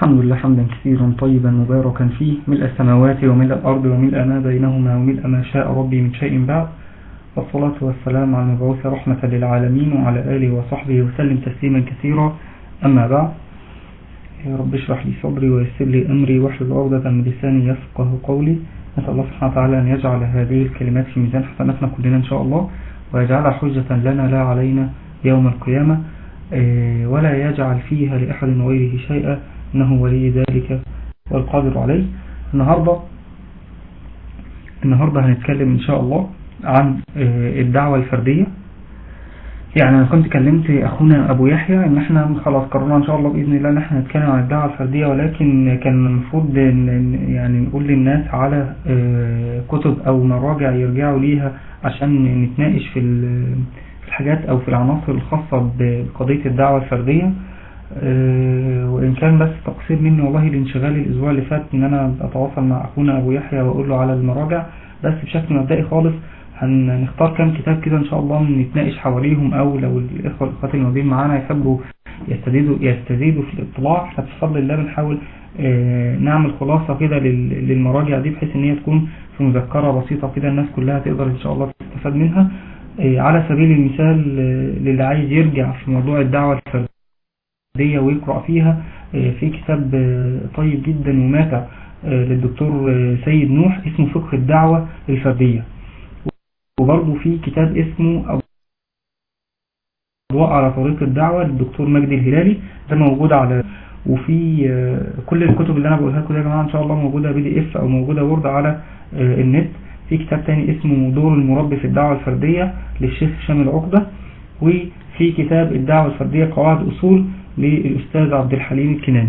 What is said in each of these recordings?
الحمد لله حمدا كثيرا طيبا مباركا فيه ملء السماوات وملء الأرض وملء ما بينهما وملء ما شاء ربي من شيء بعد والصلاة والسلام على المبعوث رحمة للعالمين وعلى آله وصحبه وسلم تسليما كثيرا أما بعد يا رب اشرح لي صدري ويسر لي أمري واحلل عقدة من لساني يفقه قولي نسأل الله سبحانه وتعالى أن يجعل هذه الكلمات في ميزان حسناتنا كلنا إن شاء الله ويجعلها حجة لنا لا علينا يوم القيامة ولا يجعل فيها لأحد غيره شيئا إنه ولي ذلك والقادر عليه النهاردة النهاردة هنتكلم إن شاء الله عن الدعوة الفردية يعني أنا كنت كلمت أخونا أبو يحيى إن إحنا خلاص قررنا إن شاء الله بإذن الله إن إحنا نتكلم عن الدعوة الفردية ولكن كان المفروض يعني نقول للناس على كتب أو مراجع يرجعوا ليها عشان نتناقش في الحاجات أو في العناصر الخاصة بقضية الدعوة الفردية وإن كان بس تقصير مني والله الانشغال الأسبوع اللي فات إن أنا أتواصل مع أخونا أبو يحيى وأقول له على المراجع بس بشكل مبدئي خالص هنختار كام كتاب كده إن شاء الله نتناقش حواليهم أو لو الإخوة الأخوات الموجودين معانا يحبوا يستزيدوا يستزيدوا في الاطلاع احنا بفضل الله بنحاول نعمل خلاصة كده للمراجع دي بحيث إن هي تكون في مذكرة بسيطة كده الناس كلها تقدر إن شاء الله تستفاد منها على سبيل المثال للي عايز يرجع في موضوع الدعوة الفردية ويقرأ فيها في كتاب طيب جدا وماتع للدكتور سيد نوح اسمه فقه الدعوة الفردية وبرضه في كتاب اسمه أضواء على طريق الدعوة للدكتور مجدي الهلالي ده موجود على وفي كل الكتب اللي انا بقولها لكم يا جماعه ان شاء الله موجوده بي دي اف او موجوده وورد على النت في كتاب تاني اسمه دور المربي في الدعوه الفرديه للشيخ هشام العقده وفي كتاب الدعوه الفرديه قواعد اصول للاستاذ عبد الحليم الكناني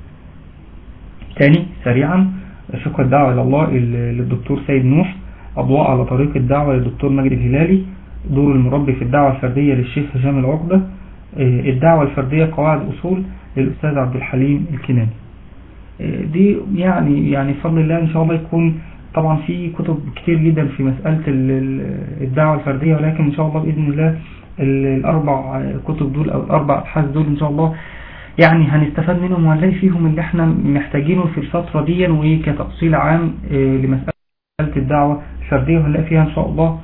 تاني سريعا فقه الدعوه الى الله للدكتور سيد نوح اضواء على طريق الدعوه للدكتور مجد الهلالي دور المربي في الدعوه الفرديه للشيخ هشام العقده الدعوه الفرديه قواعد اصول للأستاذ عبد الحليم الكناني دي يعني يعني فضل الله إن شاء الله يكون طبعا في كتب كتير جدا في مسألة الدعوة الفردية ولكن إن شاء الله بإذن الله الأربع كتب دول أو الأربع أبحاث دول إن شاء الله يعني هنستفاد منهم وهنلاقي فيهم اللي احنا محتاجينه في الفترة دي وكتفصيل عام لمسألة الدعوة الفردية وهنلاقي فيها إن شاء الله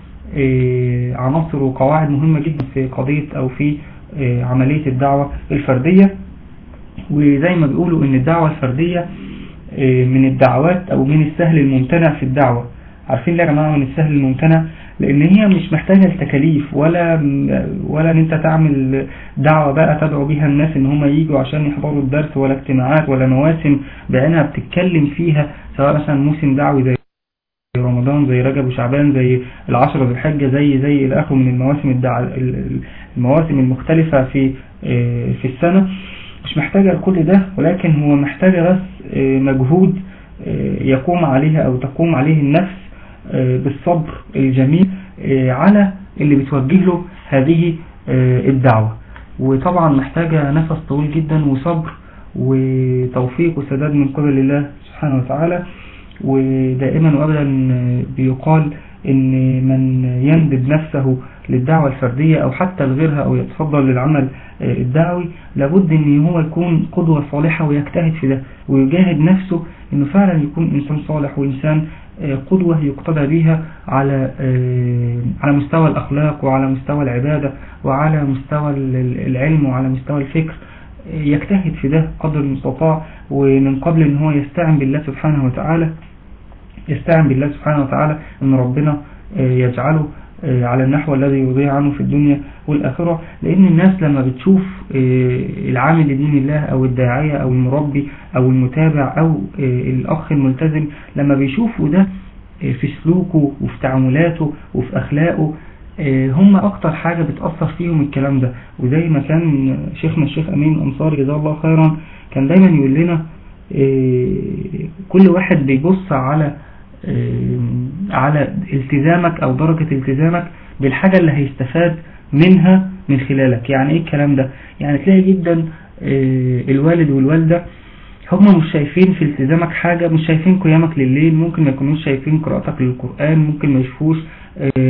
عناصر وقواعد مهمة جدا في قضية أو في عملية الدعوة الفردية وزي ما بيقولوا ان الدعوة الفردية من الدعوات او من السهل الممتنع في الدعوة عارفين ليه يا جماعة من السهل الممتنع لان هي مش محتاجة التكاليف ولا ولا ان انت تعمل دعوة بقى تدعو بيها الناس ان هم ييجوا عشان يحضروا الدرس ولا اجتماعات ولا مواسم بعينها بتتكلم فيها سواء مثلا موسم دعوي زي رمضان زي رجب وشعبان زي العشرة ذي الحجة زي زي الاخر من المواسم الدع... المواسم المختلفة في في السنة مش محتاجة لكل ده ولكن هو محتاجة بس مجهود يقوم عليها أو تقوم عليه النفس بالصبر الجميل على اللي بتوجه له هذه الدعوة وطبعا محتاجة نفس طويل جدا وصبر وتوفيق وسداد من قبل الله سبحانه وتعالى ودائما وأبدا بيقال ان من يندب نفسه للدعوة الفردية او حتى لغيرها او يتفضل للعمل الدعوي لابد ان هو يكون قدوة صالحة ويجتهد في ده ويجاهد نفسه انه فعلا يكون انسان صالح وانسان قدوة يقتدى بها على على مستوى الاخلاق وعلى مستوى العبادة وعلى مستوى العلم وعلى مستوى الفكر يجتهد في ده قدر المستطاع ومن قبل ان هو يستعن بالله سبحانه وتعالى يستعن بالله سبحانه وتعالى ان ربنا يجعله على النحو الذي يرضي عنه في الدنيا والآخرة لأن الناس لما بتشوف العامل لدين الله أو الداعية أو المربي أو المتابع أو الأخ الملتزم لما بيشوفوا ده في سلوكه وفي تعاملاته وفي أخلاقه هم أكتر حاجة بتأثر فيهم الكلام ده وزي ما كان شيخنا الشيخ أمين الأنصاري جزاه الله خيرا كان دايما يقول لنا كل واحد بيبص على على التزامك او درجة التزامك بالحاجة اللي هيستفاد منها من خلالك يعني ايه الكلام ده يعني تلاقي جدا الوالد والوالدة هم مش شايفين في التزامك حاجة مش شايفين قيامك لليل ممكن ما يكونوش شايفين قراءتك للقرآن ممكن ما يشوفوش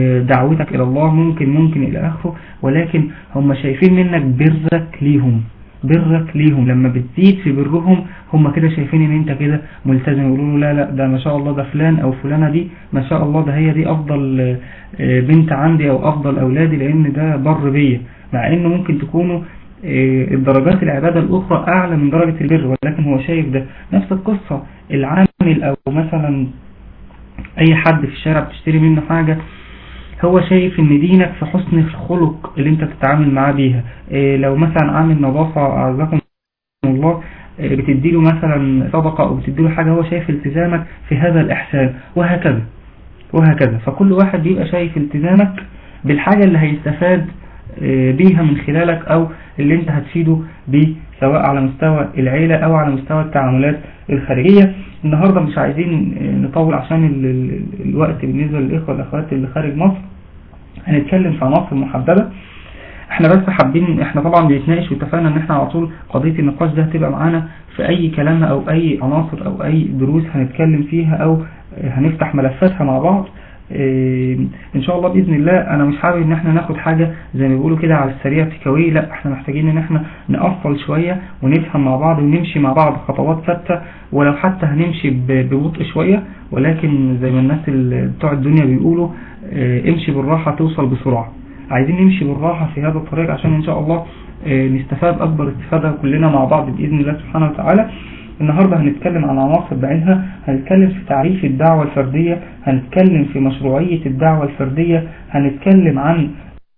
دعوتك الى الله ممكن ممكن الى اخره ولكن هم شايفين منك برك ليهم برك ليهم لما بتزيد في برهم هم كده شايفين ان انت كده ملتزم يقولوا له لا لا ده ما شاء الله ده فلان او فلانة دي ما شاء الله ده هي دي افضل آه، بنت عندي او افضل اولادي لان ده بر بيا مع انه ممكن تكونوا آه، الدرجات العبادة الأخرى أعلى من درجة البر ولكن هو شايف ده نفس القصة العامل أو مثلا أي حد في الشارع بتشتري منه حاجة هو شايف ان دينك في حسن الخلق اللي انت تتعامل معاه بيها إيه لو مثلا عامل نظافة اعزكم الله إيه بتديله مثلا صدقة او بتديله حاجة هو شايف التزامك في هذا الاحسان وهكذا وهكذا فكل واحد بيبقى شايف التزامك بالحاجة اللي هيستفاد إيه بيها من خلالك او اللي انت هتفيده بيه سواء على مستوى العيلة او على مستوى التعاملات الخارجية النهاردة مش عايزين نطول عشان الوقت بالنسبة للإخوة والأخوات اللي خارج مصر هنتكلم في عناصر محددة احنا بس حابين احنا طبعا بنتناقش واتفقنا ان احنا على طول قضية النقاش ده هتبقى معانا في اي كلام او اي عناصر او اي دروس هنتكلم فيها او هنفتح ملفاتها مع بعض إيه، ان شاء الله باذن الله انا مش حابب ان احنا ناخد حاجة زي ما بيقولوا كده على السريع تكوي لا احنا محتاجين ان احنا نقفل شوية ونفهم مع بعض ونمشي مع بعض خطوات ثابته ولو حتى هنمشي ببطء شوية ولكن زي ما الناس بتوع الدنيا بيقولوا إيه، امشي بالراحة توصل بسرعة عايزين نمشي بالراحة في هذا الطريق عشان ان شاء الله إيه، نستفاد اكبر استفادة كلنا مع بعض باذن الله سبحانه وتعالى النهاردة هنتكلم عن عناصر بعينها هنتكلم في تعريف الدعوة الفردية هنتكلم في مشروعية الدعوة الفردية هنتكلم عن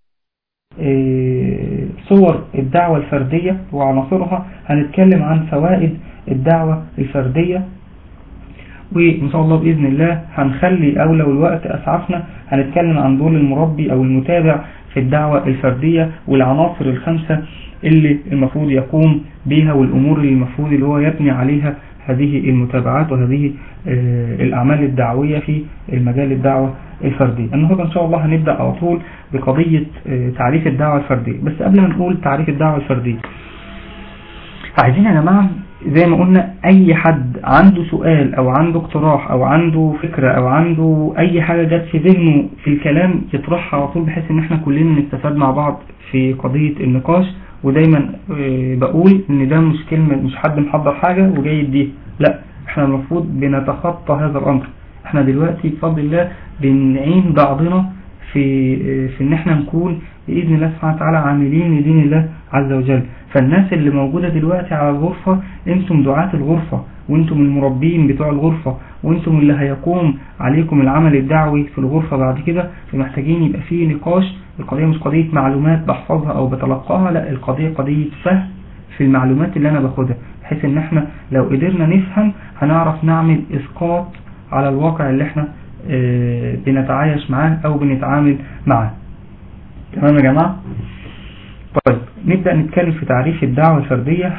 آه، صور الدعوة الفردية وعناصرها هنتكلم عن فوائد الدعوة الفردية وإن شاء الله بإذن الله هنخلي أولى والوقت أسعفنا هنتكلم عن دور المربي أو المتابع في الدعوة الفردية والعناصر الخمسة اللي المفروض يقوم بها والأمور اللي المفروض اللي هو يبني عليها هذه المتابعات وهذه آه، الأعمال الدعوية في المجال الدعوة الفردية النهاردة إن شاء الله هنبدأ على طول بقضية آه، تعريف الدعوة الفردية بس قبل ما نقول تعريف الدعوة الفردية عايزين يا جماعة زي ما قلنا اي حد عنده سؤال او عنده اقتراح او عنده فكرة او عنده اي حاجة جت في ذهنه في الكلام يطرحها على طول بحيث ان احنا كلنا نستفاد مع بعض في قضية النقاش ودايما آه، بقول ان ده مش كلمة مش حد محضر حاجة وجاي يديها لا احنا المفروض بنتخطى هذا الامر احنا دلوقتي بفضل الله بنعين بعضنا في آه، في ان احنا نكون بإذن الله سبحانه وتعالى عاملين لدين الله عز وجل فالناس اللي موجودة دلوقتي على الغرفة انتم دعاة الغرفة وانتم المربين بتوع الغرفة وانتم اللي هيقوم عليكم العمل الدعوي في الغرفة بعد كده فمحتاجين يبقى فيه نقاش القضية مش قضية معلومات بحفظها او بتلقاها لا القضية قضية فهم في المعلومات اللي انا باخدها بحيث ان احنا لو قدرنا نفهم هنعرف نعمل اسقاط على الواقع اللي احنا اه بنتعايش معاه او بنتعامل معاه تمام يا جماعة طيب نبدأ نتكلم في تعريف الدعوة الفردية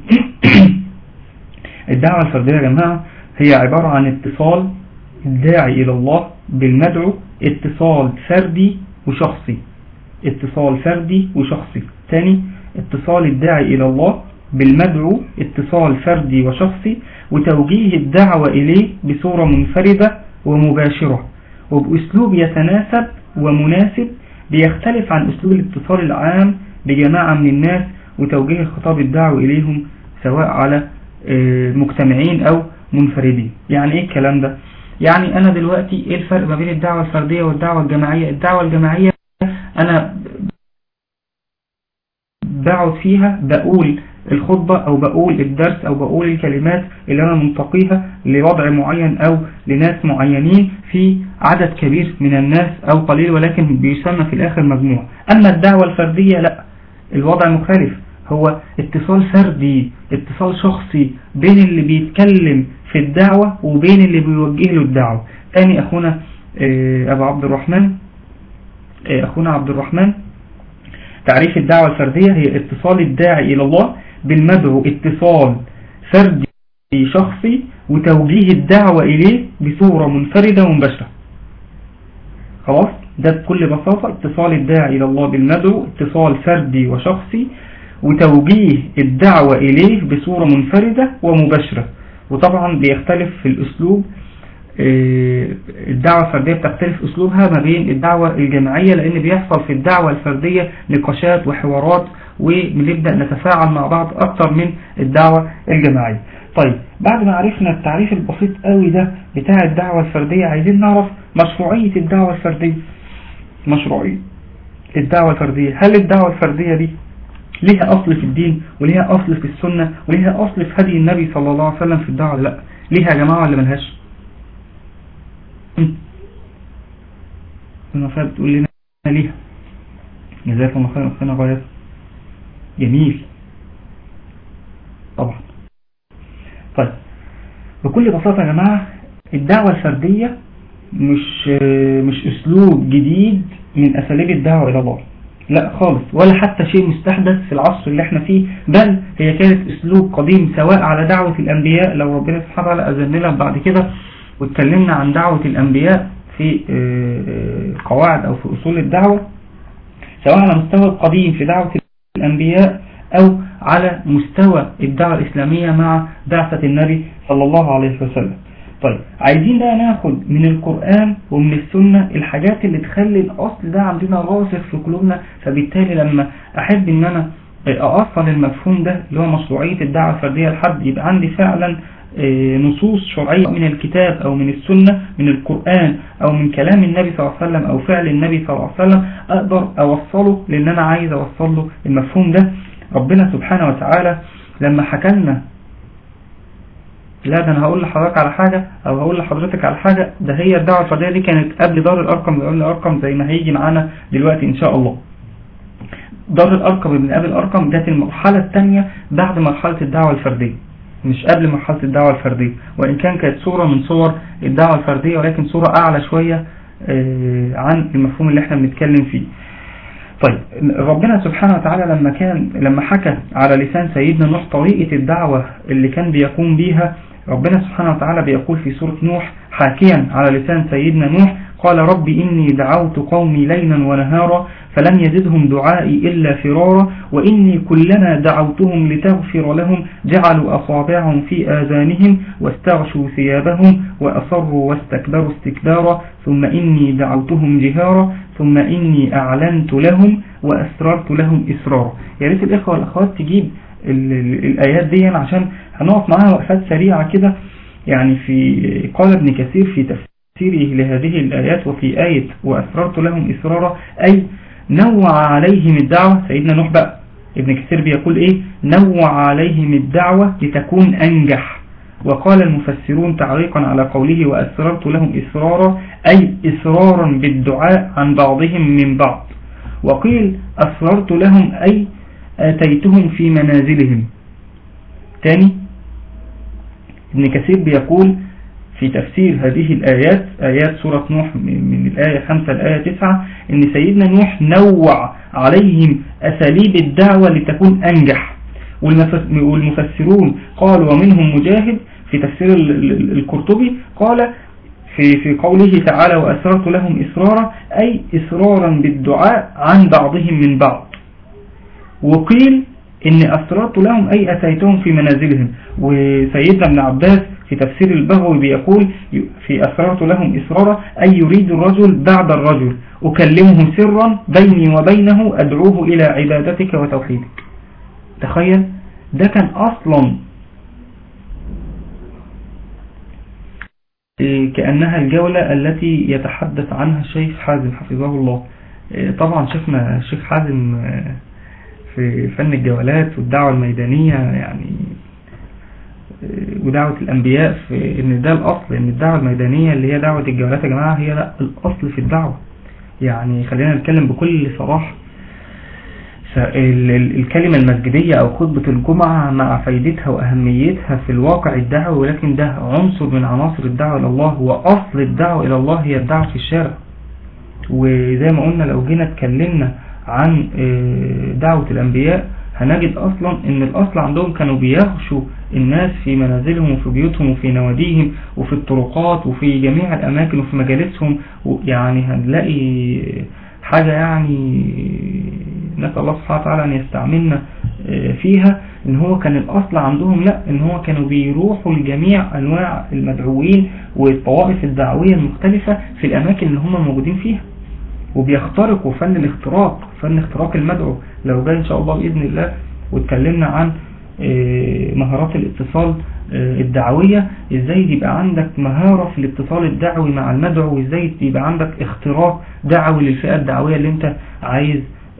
الدعوة الفردية يا جماعة هي عبارة عن اتصال الداعي إلى الله بالمدعو اتصال فردي وشخصي اتصال فردي وشخصي ثاني اتصال الداعي إلى الله بالمدعو اتصال فردي وشخصي وتوجيه الدعوة إليه بصورة منفردة ومباشرة وبأسلوب يتناسب ومناسب بيختلف عن أسلوب الاتصال العام بجماعة من الناس وتوجيه الخطاب الدعوي إليهم سواء على آه، مجتمعين أو منفردين يعني إيه الكلام ده يعني أنا دلوقتي إيه الفرق ما بين الدعوة الفردية والدعوة الجماعية الدعوة الجماعية أنا بقعد فيها بقول الخطبة او بقول الدرس او بقول الكلمات اللي انا منتقيها لوضع معين او لناس معينين في عدد كبير من الناس او قليل ولكن بيسمى في الاخر مجموع اما الدعوة الفردية لا الوضع مختلف هو اتصال فردي اتصال شخصي بين اللي بيتكلم في الدعوة وبين اللي بيوجه له الدعوة تاني اخونا آه، ابو عبد الرحمن آه، اخونا عبد الرحمن تعريف الدعوة الفردية هي اتصال الداعي الى الله بالمدعو اتصال فردي شخصي وتوجيه الدعوة إليه بصورة منفردة ومباشرة خلاص ده بكل بساطة اتصال الداعي إلى الله بالمدعو اتصال فردي وشخصي وتوجيه الدعوة إليه بصورة منفردة ومباشرة وطبعا بيختلف في الأسلوب آه، الدعوة الفردية بتختلف أسلوبها ما بين الدعوة الجماعية لأن بيحصل في الدعوة الفردية نقاشات وحوارات ونبدأ نتفاعل مع بعض أكتر من الدعوة الجماعية طيب بعد ما عرفنا التعريف البسيط قوي ده بتاع الدعوة الفردية عايزين نعرف مشروعية الدعوة الفردية مشروعية الدعوة الفردية هل الدعوة الفردية دي ليها أصل في الدين وليها أصل في السنة وليها أصل في هدي النبي صلى الله عليه وسلم في الدعوة لا ليها يا جماعة ولا ملهاش المفروض بتقول لنا ليها جزاكم الله خير أختنا غاية جميل طبعا طيب بكل بساطة يا جماعة الدعوة الفردية مش مش اسلوب جديد من اساليب الدعوة الى الله لا خالص ولا حتى شيء مستحدث في العصر اللي احنا فيه بل هي كانت اسلوب قديم سواء على دعوة الانبياء لو ربنا سبحانه وتعالى اذن لنا بعد كده واتكلمنا عن دعوة الانبياء في قواعد او في اصول الدعوة سواء على مستوى القديم في دعوة الانبياء او على مستوى الدعوة الاسلامية مع بعثة النبي صلى الله عليه وسلم طيب عايزين بقى ناخد من القرآن ومن السنة الحاجات اللي تخلي الأصل ده عندنا راسخ في قلوبنا فبالتالي لما أحب إن أنا أأصل المفهوم ده اللي هو مشروعية الدعوة الفردية لحد يبقى عندي فعلا نصوص شرعية من الكتاب أو من السنة من القرآن أو من كلام النبي صلى الله عليه وسلم أو فعل النبي صلى الله عليه وسلم أقدر أوصله لأن أنا عايز أوصل له المفهوم ده ربنا سبحانه وتعالى لما حكلنا لا ده انا هقول لحضرتك على حاجة او هقول لحضرتك على حاجة ده هي الدعوة الفردية دي كانت قبل دار الارقم بيقول الارقم زي ما هيجي معانا دلوقتي ان شاء الله دار الارقم ابن ابي الارقم جت المرحلة الثانية بعد مرحلة الدعوة الفردية مش قبل مرحلة الدعوة الفردية وان كان كانت صورة من صور الدعوة الفردية ولكن صورة اعلى شوية عن المفهوم اللي احنا بنتكلم فيه طيب ربنا سبحانه وتعالى لما كان لما حكى على لسان سيدنا نوح طريقة الدعوة اللي كان بيقوم بيها ربنا سبحانه وتعالى بيقول في سورة نوح حاكيا على لسان سيدنا نوح قال رب إني دعوت قومي ليلا ونهارا فلم يزدهم دعائي إلا فرارا وإني كلما دعوتهم لتغفر لهم جعلوا أصابعهم في آذانهم واستغشوا ثيابهم وأصروا واستكبروا استكبارا ثم إني دعوتهم جهارا ثم إني أعلنت لهم وأسررت لهم إسرارا يا ريت الإخوة والأخوات تجيب الآيات دي عشان هنقف معاها وقفات سريعة كده يعني في قال ابن كثير في تفسيره لهذه الآيات وفي آية وأسررت لهم إسرارا أي نوع عليهم الدعوة سيدنا نوح بقى ابن كثير بيقول إيه نوع عليهم الدعوة لتكون أنجح وقال المفسرون تعليقا على قوله وأسررت لهم إسرارا أي إسرارا بالدعاء عن بعضهم من بعض وقيل أسررت لهم أي آتيتهم في منازلهم تاني ابن كثير بيقول في تفسير هذه الآيات آيات سورة نوح من الآية 5 الآية 9 إن سيدنا نوح نوع عليهم أساليب الدعوة لتكون أنجح والمفسرون قالوا ومنهم مجاهد في تفسير القرطبي قال في في قوله تعالى وأسررت لهم إسرارا أي إسرارا بالدعاء عن بعضهم من بعض وقيل إن أسررت لهم أي أتيتهم في منازلهم وسيدنا ابن عباس في تفسير البغوي بيقول في أسررت لهم إسرارا أي يريد الرجل بعد الرجل أكلمه سرا بيني وبينه أدعوه إلى عبادتك وتوحيدك تخيل ده كان أصلا كأنها الجولة التي يتحدث عنها الشيخ حازم حفظه الله طبعا شفنا الشيخ حازم في فن الجولات والدعوة الميدانية يعني ودعوة الأنبياء في إن ده الأصل إن الدعوة الميدانية اللي هي دعوة الجولات يا جماعة هي لا الأصل في الدعوة يعني خلينا نتكلم بكل صراحة الكلمة المسجدية أو خطبة الجمعة مع فايدتها وأهميتها في الواقع الدعوة ولكن ده عنصر من عناصر الدعوة إلى الله وأصل الدعوة إلى الله هي الدعوة في الشارع وزي ما قلنا لو جينا اتكلمنا عن دعوة الأنبياء هنجد أصلا أن الأصل عندهم كانوا بيغشوا الناس في منازلهم وفي بيوتهم وفي نواديهم وفي الطرقات وفي جميع الأماكن وفي مجالسهم يعني هنلاقي حاجة يعني نسأل الله سبحانه وتعالى أن يستعملنا فيها ان هو كان الأصل عندهم لا ان هو كانوا بيروحوا لجميع أنواع المدعوين والطوائف الدعوية المختلفة في الأماكن اللي هم موجودين فيها وبيخترقوا فن الاختراق فن اختراق المدعو لو جاي ان شاء الله بإذن الله واتكلمنا عن آه، مهارات الاتصال آه، الدعوية ازاي يبقى عندك مهارة في الاتصال الدعوي مع المدعو وازاي يبقى عندك اختراق دعوي للفئة الدعوية اللي انت عايز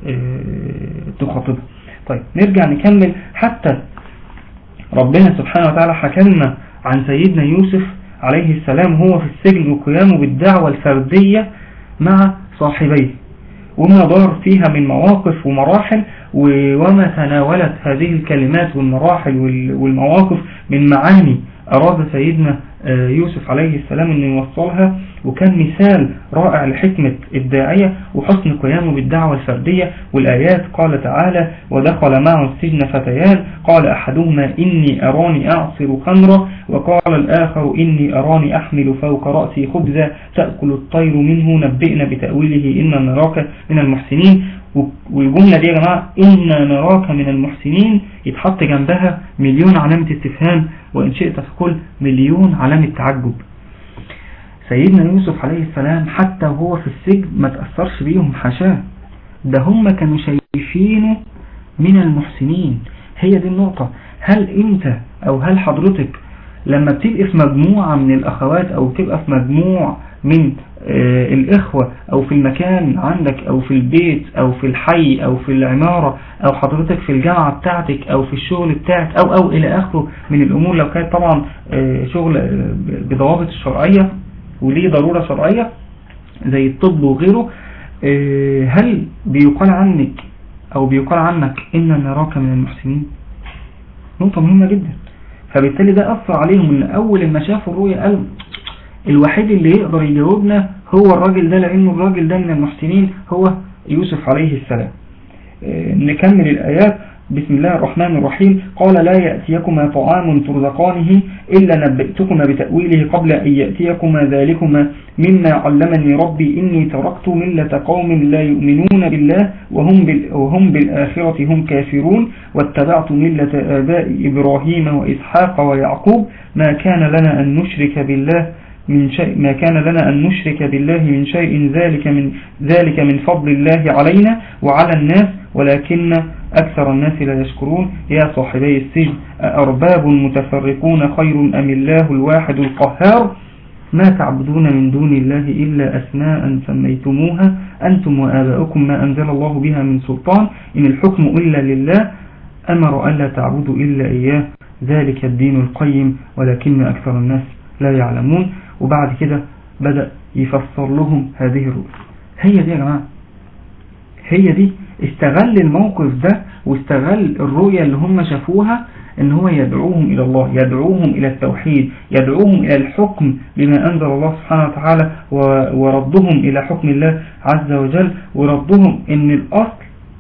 تخاطبها طيب نرجع نكمل حتى ربنا سبحانه وتعالى حكمنا عن سيدنا يوسف عليه السلام هو في السجن وقيامه بالدعوة الفردية مع صاحبيه وما دار فيها من مواقف ومراحل وما تناولت هذه الكلمات والمراحل والمواقف من معاني أراد سيدنا آه، يوسف عليه السلام أن يوصلها وكان مثال رائع لحكمة الداعية وحسن قيامه بالدعوة الفردية والآيات قال تعالى ودخل معه السجن فتيان قال أحدهما إني أراني أعصر خمرا وقال الآخر إني أراني أحمل فوق رأسي خبزا تأكل الطير منه نبئنا بتأويله إنا نراك من المحسنين والجملة دي يا جماعة إنا نراك من المحسنين يتحط جنبها مليون علامة استفهام وإن شئت فقل مليون علامة تعجب سيدنا يوسف عليه السلام حتى وهو في السجن ما تأثرش بيهم حاشاه ده هم كانوا شايفينه من المحسنين هي دي النقطة هل انت او هل حضرتك لما بتبقى في مجموعة من الاخوات او تبقى في مجموع من آه الاخوة او في المكان عندك او في البيت او في الحي او في العمارة او حضرتك في الجامعة بتاعتك او في الشغل بتاعك او او الى اخره من الامور لو كانت طبعا آه شغل آه بضوابط الشرعية وليه ضرورة شرعية زي الطب وغيره آه، هل بيقال عنك او بيقال عنك ان نراك من المحسنين نقطة مهمة جدا فبالتالي ده أثر عليهم من أول ما شافوا الرؤية قال الوحيد اللي يقدر يجاوبنا هو الراجل ده لأنه الراجل ده من المحسنين هو يوسف عليه السلام آه، نكمل الآيات بسم الله الرحمن الرحيم قال لا يأتيكما طعام ترزقانه إلا نبئتكما بتأويله قبل أن يأتيكما ذلكما مما علمني ربي إني تركت ملة قوم لا يؤمنون بالله وهم, بال وهم بالآخرة هم كافرون واتبعت ملة آباء إبراهيم وإسحاق ويعقوب ما كان لنا أن نشرك بالله من شيء ما كان لنا أن نشرك بالله من شيء ذلك من ذلك من فضل الله علينا وعلى الناس ولكن أكثر الناس لا يشكرون يا صاحبي السجن أرباب متفرقون خير أم الله الواحد القهار ما تعبدون من دون الله إلا أسماء سميتموها أنتم وآباؤكم ما أنزل الله بها من سلطان إن الحكم إلا لله أمر ألا تعبدوا إلا إياه ذلك الدين القيم ولكن أكثر الناس لا يعلمون وبعد كده بدأ يفسر لهم هذه الرؤية هي دي يا جماعة هي دي استغل الموقف ده واستغل الرؤية اللي هم شافوها ان هو يدعوهم الى الله يدعوهم الى التوحيد يدعوهم الى الحكم بما انزل الله سبحانه وتعالى وردهم الى حكم الله عز وجل وردهم ان الاصل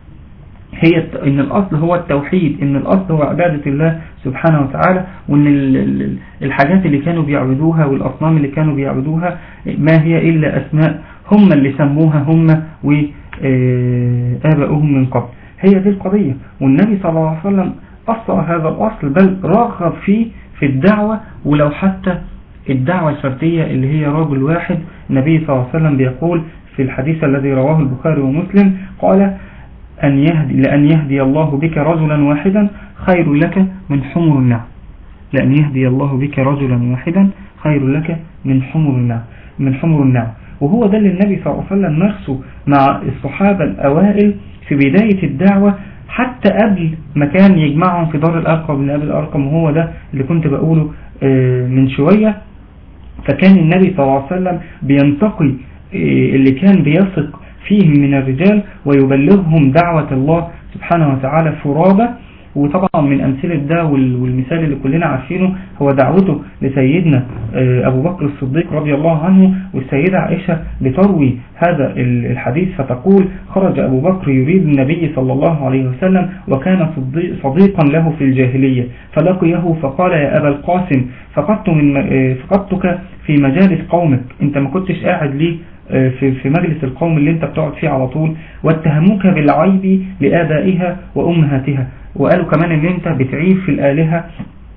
هي ان الاصل هو التوحيد ان الاصل هو عبادة الله سبحانه وتعالى وان الحاجات اللي كانوا بيعبدوها والاصنام اللي كانوا بيعبدوها ما هي الا اسماء هم اللي سموها هم وآباؤهم من قبل هي دي القضية والنبي صلى الله عليه وسلم أصل هذا الأصل بل رغب فيه في الدعوة ولو حتى الدعوة الفردية اللي هي رجل واحد النبي صلى الله عليه وسلم بيقول في الحديث الذي رواه البخاري ومسلم قال أن يهدي لأن يهدي الله بك رجلا واحدا خير لك من حمر النعم لأن يهدي الله بك رجلا واحدا خير لك من حمر النعم من حمر النعم وهو ده اللي النبي صلى الله عليه وسلم نفسه مع الصحابة الأوائل في بداية الدعوة حتى قبل ما كان يجمعهم في دار الأرقم من قبل الأرقم وهو ده اللي كنت بقوله آه، من شوية فكان النبي صلى الله عليه وسلم بينتقي آه، اللي كان بيثق فيهم من الرجال ويبلغهم دعوة الله سبحانه وتعالى فرادة وطبعا من أمثلة ده والمثال اللي كلنا عارفينه هو دعوته لسيدنا آه، أبو بكر الصديق رضي الله عنه والسيدة عائشة بتروي هذا الحديث فتقول خرج أبو بكر يريد النبي صلى الله عليه وسلم وكان صديقا له في الجاهلية فلقيه فقال يا أبا القاسم فقدت من آه، فقدتك في مجالس قومك انت ما كنتش قاعد ليه آه، في في مجلس القوم اللي انت بتقعد فيه على طول واتهموك بالعيب لآبائها وأمهاتها وقالوا كمان ان انت بتعيب في الآلهة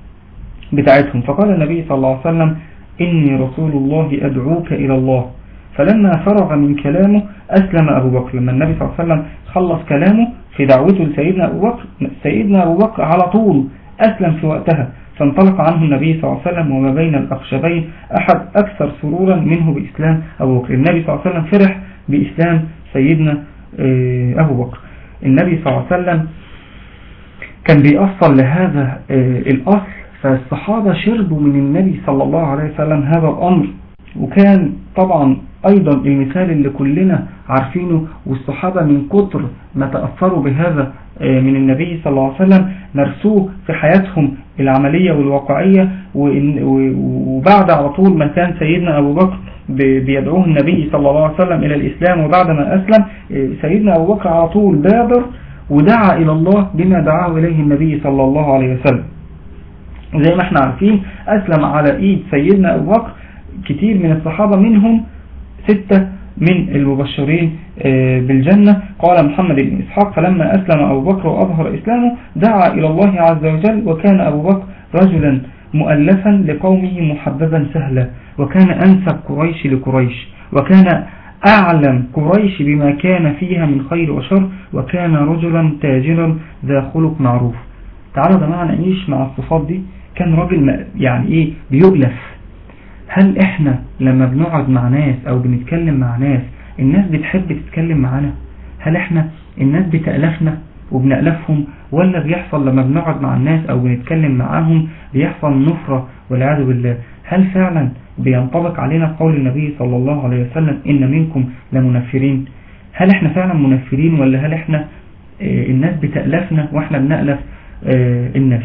بتاعتهم فقال النبي صلى الله عليه وسلم إني رسول الله أدعوك إلى الله فلما فرغ من كلامه أسلم أبو بكر لما النبي صلى الله عليه وسلم خلص كلامه في دعوته لسيدنا أبو بكر سيدنا أبو بكر على طول أسلم في وقتها فانطلق عنه النبي صلى الله عليه وسلم وما بين الأخشبين أحد أكثر سرورا منه بإسلام أبو بكر النبي صلى الله عليه وسلم فرح بإسلام سيدنا آه، أبو بكر النبي صلى الله عليه وسلم كان بيأصل لهذا آه، الأصل فالصحابة شربوا من النبي صلى الله عليه وسلم هذا الأمر وكان طبعا أيضا المثال اللي كلنا عارفينه والصحابة من كتر ما تأثروا بهذا آه، من النبي صلى الله عليه وسلم نرسوه في حياتهم العملية والواقعية وبعد على طول ما كان سيدنا أبو بكر بيدعوه النبي صلى الله عليه وسلم إلى الإسلام وبعد ما أسلم آه، سيدنا أبو بكر على طول بادر ودعا إلى الله بما دعاه إليه النبي صلى الله عليه وسلم زي ما احنا عارفين أسلم على إيد سيدنا أبو بكر كتير من الصحابة منهم ستة من المبشرين آه، بالجنة قال محمد بن إسحاق فلما أسلم أبو بكر وأظهر إسلامه دعا إلى الله عز وجل وكان أبو بكر رجلا مؤلفا لقومه محببا سهلا وكان أنسب قريش لقريش وكان أعلم قريش بما كان فيها من خير وشر وكان رجلا تاجرا ذا خلق معروف تعالوا جماعة نعيش مع الصفات دي كان راجل يعني ايه بيؤلف هل احنا لما بنقعد مع ناس او بنتكلم مع ناس الناس بتحب تتكلم معانا هل احنا الناس بتألفنا وبنألفهم ولا بيحصل لما بنقعد مع الناس او بنتكلم معاهم بيحصل نفرة والعياذ بالله هل فعلا بينطبق علينا قول النبي صلى الله عليه وسلم إن منكم لمنفرين هل احنا فعلا منفرين ولا هل احنا اه الناس بتألفنا واحنا بنألف اه الناس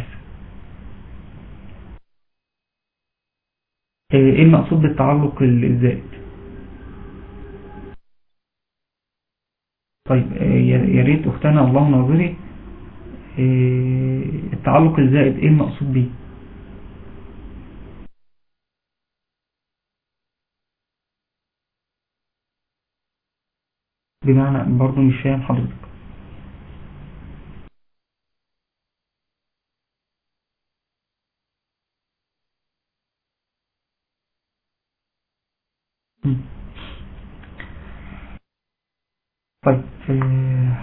اه ايه المقصود بالتعلق الزائد طيب يا ريت اختنا الله ناظري التعلق الزائد ايه المقصود بيه بمعنى برضو مش فاهم حضرتك طيب آه،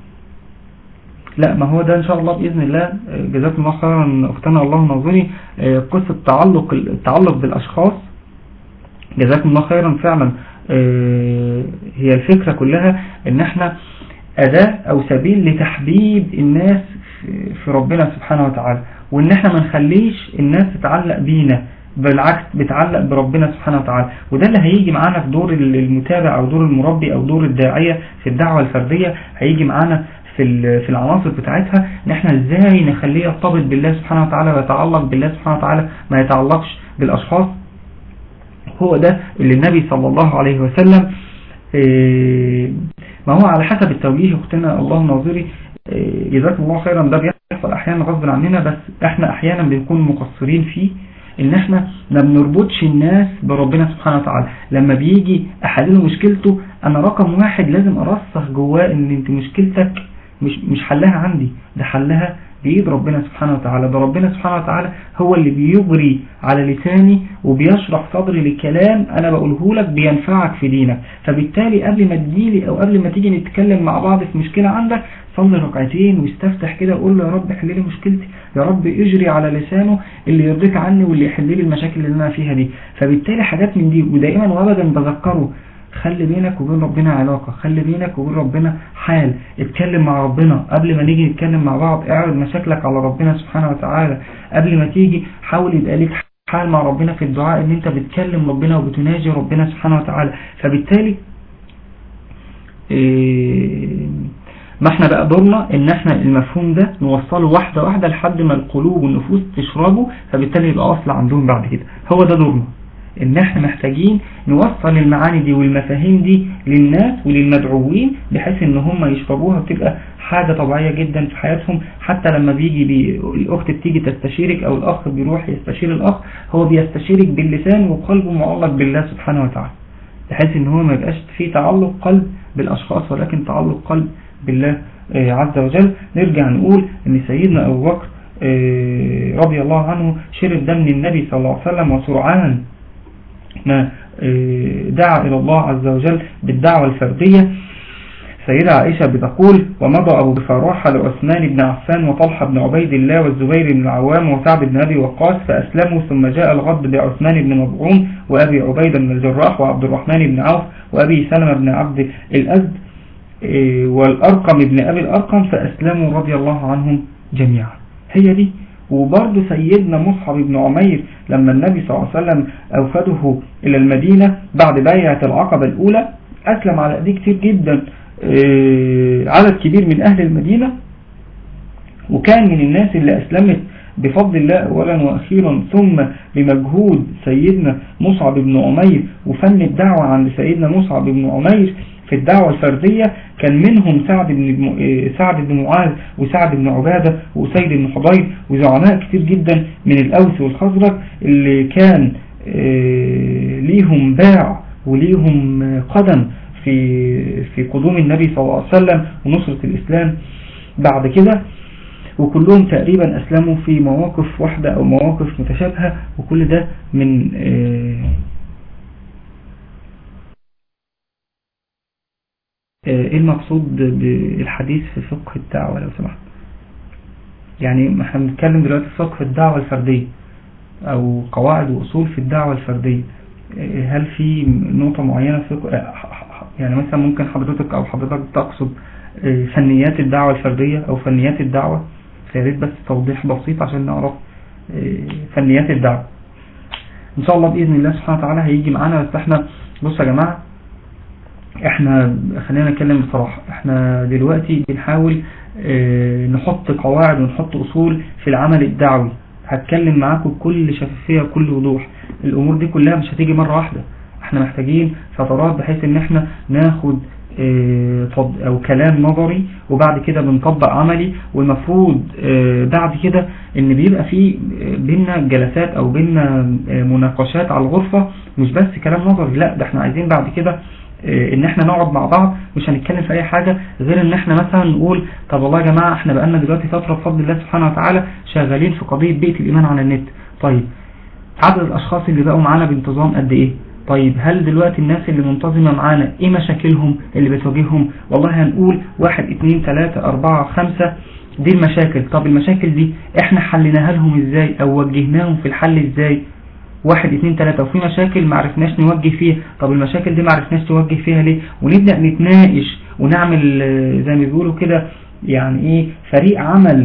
لا ما هو ده ان شاء الله باذن الله آه، جزاكم الله خيرا اختنا الله ناظري آه، قصه تعلق التعلق بالاشخاص جزاكم الله خيرا فعلا آه، هي الفكرة كلها ان احنا اداة او سبيل لتحبيب الناس في ربنا سبحانه وتعالى وان احنا ما نخليش الناس تتعلق بينا بالعكس بتعلق بربنا سبحانه وتعالى وده اللي هيجي معانا في دور المتابع او دور المربي او دور الداعية في الدعوة الفردية هيجي معانا في في العناصر بتاعتها ان احنا ازاي نخليه يرتبط بالله سبحانه وتعالى ويتعلق بالله سبحانه وتعالى ما يتعلقش بالاشخاص هو ده اللي النبي صلى الله عليه وسلم آه، ما هو على حسب التوجيه اختنا الله ناظري آه، جزاكم الله خيرا ده بيحصل احيانا غصب عننا بس احنا احيانا بنكون مقصرين فيه ان احنا ما بنربطش الناس بربنا سبحانه وتعالى لما بيجي احد له مشكلته انا رقم واحد لازم ارسخ جواه ان انت مشكلتك مش مش حلها عندي ده حلها بإيد ربنا سبحانه وتعالى ده ربنا سبحانه وتعالى هو اللي بيجري على لساني وبيشرح صدري لكلام أنا بقوله لك بينفعك في دينك فبالتالي قبل ما تجيلي أو قبل ما تيجي نتكلم مع بعض في مشكلة عندك صلي ركعتين واستفتح كده وقول له يا رب حل لي مشكلتي يا رب اجري على لسانه اللي يرضيك عني واللي يحل لي المشاكل اللي أنا فيها دي فبالتالي حاجات من دي ودائما وابدا بذكره خلي بينك وبين ربنا علاقة خلي بينك وبين ربنا حال اتكلم مع ربنا قبل ما نيجي نتكلم مع بعض اعرض مشاكلك على ربنا سبحانه وتعالى قبل ما تيجي حاول يبقى ليك حال مع ربنا في الدعاء ان انت بتكلم ربنا وبتناجي ربنا سبحانه وتعالى فبالتالي إيه ما احنا بقى دورنا ان احنا المفهوم ده نوصله واحدة واحدة لحد ما القلوب والنفوس تشربه فبالتالي يبقى اصل عندهم بعد كده هو ده دورنا ان احنا محتاجين نوصل المعاني دي والمفاهيم دي للناس وللمدعوين بحيث ان هم يشربوها وتبقى حاجة طبيعية جدا في حياتهم حتى لما بيجي بي الاخت بتيجي تستشيرك او الاخ بيروح يستشير الاخ هو بيستشيرك باللسان وقلبه معلق بالله سبحانه وتعالى بحيث ان هو ما يبقاش فيه تعلق قلب بالاشخاص ولكن تعلق قلب بالله آه، عز وجل نرجع نقول ان سيدنا ابو بكر آه، رضي الله عنه شرب دم النبي صلى الله عليه وسلم وسرعان ما دعا إلى الله عز وجل بالدعوة الفردية سيدة عائشة بتقول ومضى أبو بفراح لعثمان بن عفان وطلحة بن عبيد الله والزبير بن العوام وسعد بن أبي وقاص فأسلموا ثم جاء الغض بعثمان بن مضعون وأبي عبيدة بن الجراح وعبد الرحمن بن عوف وأبي سلمة بن عبد الأزد إيه، والأرقم بن أبي الأرقم فأسلموا رضي الله عنهم جميعا هي دي وبرضه سيدنا مصحب بن عمير لما النبي صلى الله عليه وسلم أوفده إلى المدينة بعد بيعة العقبة الأولى أسلم على أيديه كتير جدا إيه، عدد كبير من أهل المدينة وكان من الناس اللي أسلمت بفضل الله أولا وأخيرا ثم بمجهود سيدنا مصعب بن عمير وفن الدعوة عند سيدنا مصعب بن عمير في الدعوة الفردية كان منهم سعد بن إيه، سعد بن معاذ وسعد بن عبادة وسيد بن حضير وزعماء كتير جدا من الأوس والخزرج اللي كان إيه، ليهم باع وليهم قدم في في قدوم النبي صلى الله عليه وسلم ونصرة الإسلام بعد كده وكلهم تقريبا أسلموا في مواقف واحدة أو مواقف متشابهة وكل ده من آه، آه، ايه المقصود بالحديث في فقه الدعوة لو سمحت يعني احنا بنتكلم دلوقتي في فقه الدعوة الفردية او قواعد واصول في الدعوة الفردية آه، هل في نقطة معينة في يعني مثلا ممكن حضرتك او حضرتك تقصد آه، فنيات الدعوة الفردية او فنيات الدعوة فياريت بس توضيح بسيط عشان نعرف فنيات الدعوة ان شاء الله بإذن الله سبحانه وتعالى هيجي معانا بس احنا بصوا يا جماعة احنا خلينا نتكلم بصراحة احنا دلوقتي بنحاول اه نحط قواعد ونحط اصول في العمل الدعوي هتكلم معاكم بكل شفافية وكل وضوح الامور دي كلها مش هتيجي مرة واحدة احنا محتاجين فترات بحيث ان احنا ناخد اه او كلام نظري وبعد كده بنطبق عملي والمفروض اه بعد كده ان بيبقى في بينا جلسات او بينا مناقشات على الغرفة مش بس كلام نظري لا ده احنا عايزين بعد كده إيه، ان احنا نقعد مع بعض مش هنتكلم في اي حاجة غير ان احنا مثلا نقول طب والله يا جماعة احنا بقالنا دلوقتي فترة بفضل الله سبحانه وتعالى شغالين في قضية بيئة الايمان على النت طيب عدد الاشخاص اللي بقوا معانا بانتظام قد ايه طيب هل دلوقتي الناس اللي منتظمة معانا ايه مشاكلهم اللي بتواجههم والله هنقول واحد اتنين تلاتة اربعة خمسة دي المشاكل طب المشاكل دي احنا حلناها لهم ازاي او وجهناهم في الحل ازاي واحد اتنين تلاتة وفي مشاكل معرفناش نوجه فيها طب المشاكل دي معرفناش توجه فيها ليه ونبدأ نتناقش ونعمل آه، زي ما بيقولوا كده يعني ايه فريق عمل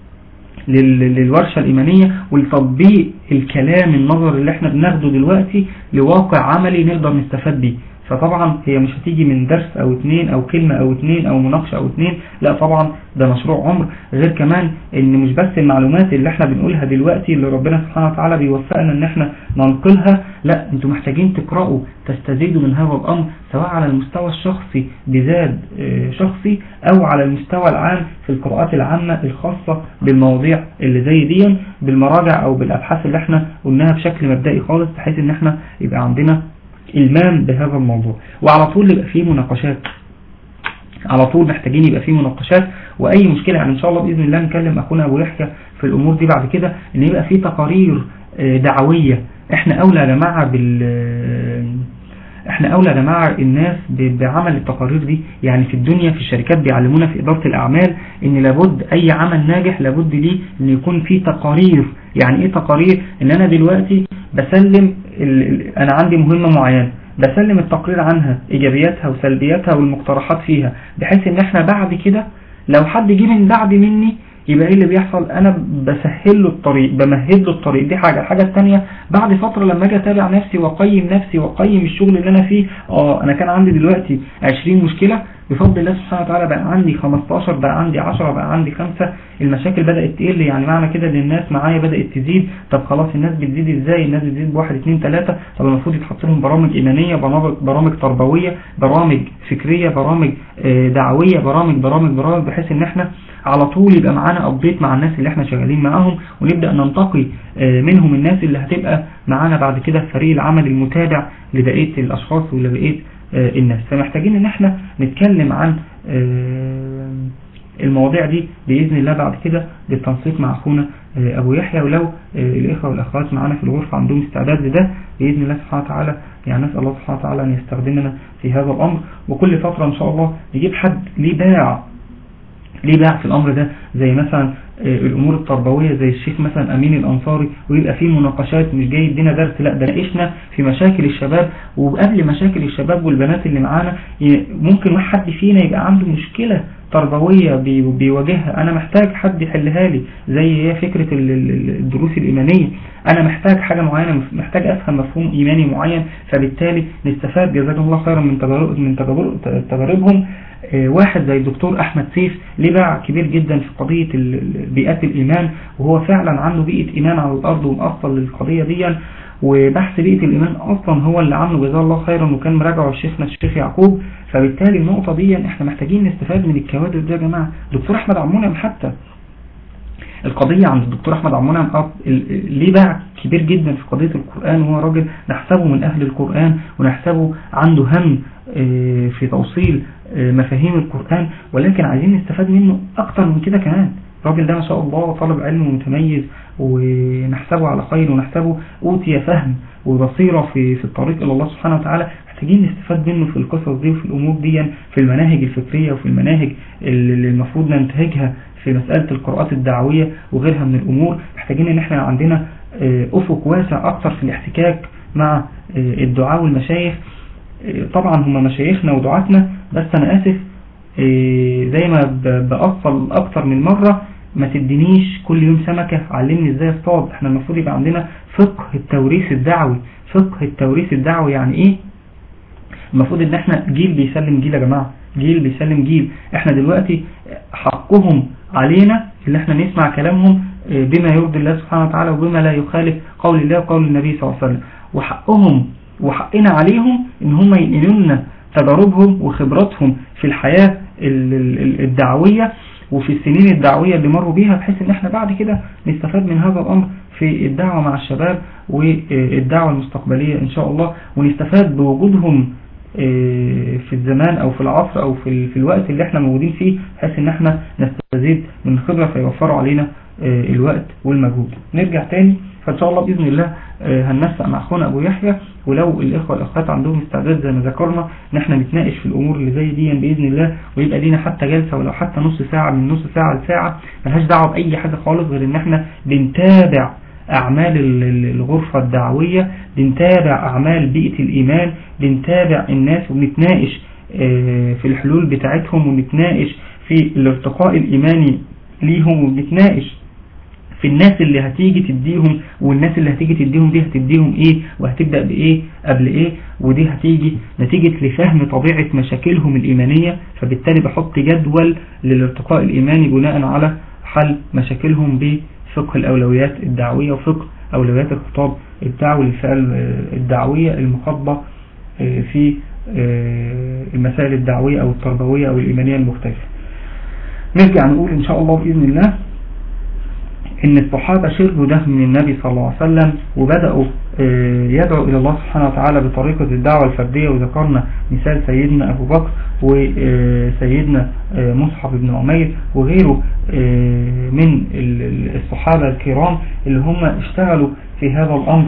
للورشة الإيمانية ولتطبيق الكلام النظر اللي احنا بناخده دلوقتي لواقع عملي نقدر نستفاد بيه فطبعا هي مش هتيجي من درس او اتنين او كلمة او اتنين او مناقشة او اتنين لا طبعا ده مشروع عمر غير كمان ان مش بس المعلومات اللي احنا بنقولها دلوقتي اللي ربنا سبحانه وتعالى بيوفقنا ان احنا ننقلها لا انتوا محتاجين تقرأوا تستزيدوا من هذا الامر سواء على المستوى الشخصي بزاد آه، شخصي او على المستوى العام في القراءات العامة الخاصة بالمواضيع اللي زي دي بالمراجع او بالابحاث اللي احنا قلناها بشكل مبدئي خالص بحيث ان احنا يبقى عندنا المام بهذا الموضوع وعلى طول يبقى فيه مناقشات على طول محتاجين يبقى فيه مناقشات واي مشكلة يعني ان شاء الله باذن الله نكلم اخونا ابو يحيى في الامور دي بعد كده ان يبقى فيه تقارير آه، دعوية احنا اولى يا جماعة بال آه، احنا اولى يا جماعة الناس بعمل التقارير دي يعني في الدنيا في الشركات بيعلمونا في ادارة الاعمال ان لابد اي عمل ناجح لابد ليه ان يكون فيه تقارير يعني ايه تقارير ان انا دلوقتي بسلم انا عندي مهمة معينة بسلم التقرير عنها ايجابياتها وسلبياتها والمقترحات فيها بحيث ان احنا بعد كده لو حد جه من بعد مني يبقى ايه اللي بيحصل انا بسهل له الطريق بمهد له الطريق دي حاجة الحاجة الثانيه بعد فترة لما اجي اتابع نفسي واقيم نفسي واقيم الشغل اللي انا فيه اه انا كان عندي دلوقتي 20 مشكلة بفضل الله سبحانه وتعالى بقى عندي 15 بقى عندي 10 بقى عندي 5 المشاكل بدأت تقل يعني معنى كده ان الناس معايا بدأت تزيد طب خلاص الناس بتزيد ازاي الناس بتزيد بواحد اثنين ثلاثة طب المفروض يتحط لهم برامج ايمانية برامج, برامج تربوية برامج فكرية برامج آه، دعوية برامج برامج برامج بحيث ان احنا على طول يبقى معانا ابديت مع الناس اللي احنا شغالين معاهم ونبدأ ننتقي آه، منهم الناس اللي هتبقى معانا بعد كده في فريق العمل المتابع لبقية الاشخاص ولبقية آه، الناس فمحتاجين ان احنا نتكلم عن المواضيع دي بإذن الله بعد كده بالتنسيق مع أخونا أبو يحيى ولو الإخوة والأخوات معنا في الغرفة عندهم استعداد لده بإذن الله سبحانه وتعالى يعني نسأل الله سبحانه وتعالى أن يستخدمنا في هذا الأمر وكل فترة إن شاء الله نجيب حد ليه باع ليه باع في الأمر ده زي مثلا الأمور التربوية زي الشيخ مثلا أمين الأنصاري ويبقى فيه مناقشات مش جاي يدينا درس لا ده ناقشنا في مشاكل الشباب وقبل مشاكل الشباب والبنات اللي معانا ممكن واحد حد فينا يبقى عنده مشكلة تربوية بيواجهها أنا محتاج حد يحلها لي زي هي فكرة الدروس الإيمانية أنا محتاج حاجة معينة محتاج أفهم مفهوم إيماني معين فبالتالي نستفاد جزاكم الله خيرا من تجارب من تجاربهم واحد زي الدكتور أحمد سيف ليه باع كبير جدا في قضية بيئات الإيمان وهو فعلا عنده بيئة إيمان على الأرض ومأصل للقضية دي وبحث بيئة الإيمان أصلا هو اللي عامله جزاه الله خيرا وكان مراجعه الشيخنا الشيخ يعقوب فبالتالي النقطة دي احنا محتاجين نستفاد من الكوادر دي يا جماعة دكتور أحمد عمونم حتى القضية عند الدكتور أحمد عمونم ليه باع كبير جدا في قضية القرآن وهو راجل نحسبه من أهل القرآن ونحسبه عنده هم في توصيل مفاهيم القرآن ولكن عايزين نستفاد منه أكتر من كده كمان الراجل ده ما شاء الله طالب علم متميز ونحسبه على خير ونحسبه أوتي فهم وبصيرة في في الطريق إلى الله سبحانه وتعالى محتاجين نستفاد منه في القصص دي وفي الأمور دي في المناهج الفكرية وفي المناهج اللي المفروض ننتهجها في مسألة القراءات الدعوية وغيرها من الأمور محتاجين ان احنا عندنا أفق واسع أكثر في الاحتكاك مع الدعاء والمشايخ طبعا هم مشايخنا ودعاتنا بس أنا آسف زي ما بأصل أكثر من مرة ما تدينيش كل يوم سمكة علمني ازاي اصطاد احنا المفروض يبقى عندنا فقه التوريث الدعوي فقه التوريث الدعوي يعني ايه المفروض ان احنا جيل بيسلم جيل يا جماعة جيل بيسلم جيل احنا دلوقتي حقهم علينا اللي احنا نسمع كلامهم بما يرضي الله سبحانه وتعالى وبما لا يخالف قول الله وقول النبي صلى الله عليه وسلم وحقهم وحقنا عليهم ان هم ينقلوا لنا تجاربهم وخبراتهم في الحياة الدعوية وفي السنين الدعوية اللي مروا بيها بحيث ان احنا بعد كده نستفاد من هذا الامر في الدعوة مع الشباب والدعوة المستقبلية ان شاء الله ونستفاد بوجودهم في الزمان او في العصر او في, في الوقت اللي احنا موجودين فيه بحيث ان احنا نستزيد من الخبرة فيوفروا علينا الوقت والمجهود نرجع تاني فان شاء الله باذن الله هننسق مع اخونا ابو يحيى ولو الاخوه والاخوات عندهم استعداد زي ما ذكرنا ان احنا نتناقش في الامور اللي زي دي باذن الله ويبقى لينا حتى جلسه ولو حتى نص ساعه من نص ساعه لساعه ملهاش دعوه باي حاجه خالص غير ان احنا بنتابع أعمال الغرفة الدعوية بنتابع أعمال بيئة الإيمان بنتابع الناس وبنتناقش في الحلول بتاعتهم ونتناقش في الارتقاء الإيماني ليهم وبنتناقش في الناس اللي هتيجي تديهم والناس اللي هتيجي تديهم دي هتديهم ايه وهتبدأ بايه قبل ايه ودي هتيجي نتيجة لفهم طبيعة مشاكلهم الإيمانية فبالتالي بحط جدول للارتقاء الإيماني بناء على حل مشاكلهم بفقه الأولويات الدعوية وفقه أولويات الخطاب الدعوي للفئة الدعوية المخاطبة في المسائل الدعوية أو التربوية أو الإيمانية المختلفة نرجع نقول إن شاء الله بإذن الله ان الصحابة شربوا ده من النبي صلى الله عليه وسلم وبدأوا يدعوا الى الله سبحانه وتعالى بطريقة الدعوة الفردية وذكرنا مثال سيدنا ابو بكر وسيدنا مصحف بن عمير وغيره من الصحابة الكرام اللي هم اشتغلوا في هذا الامر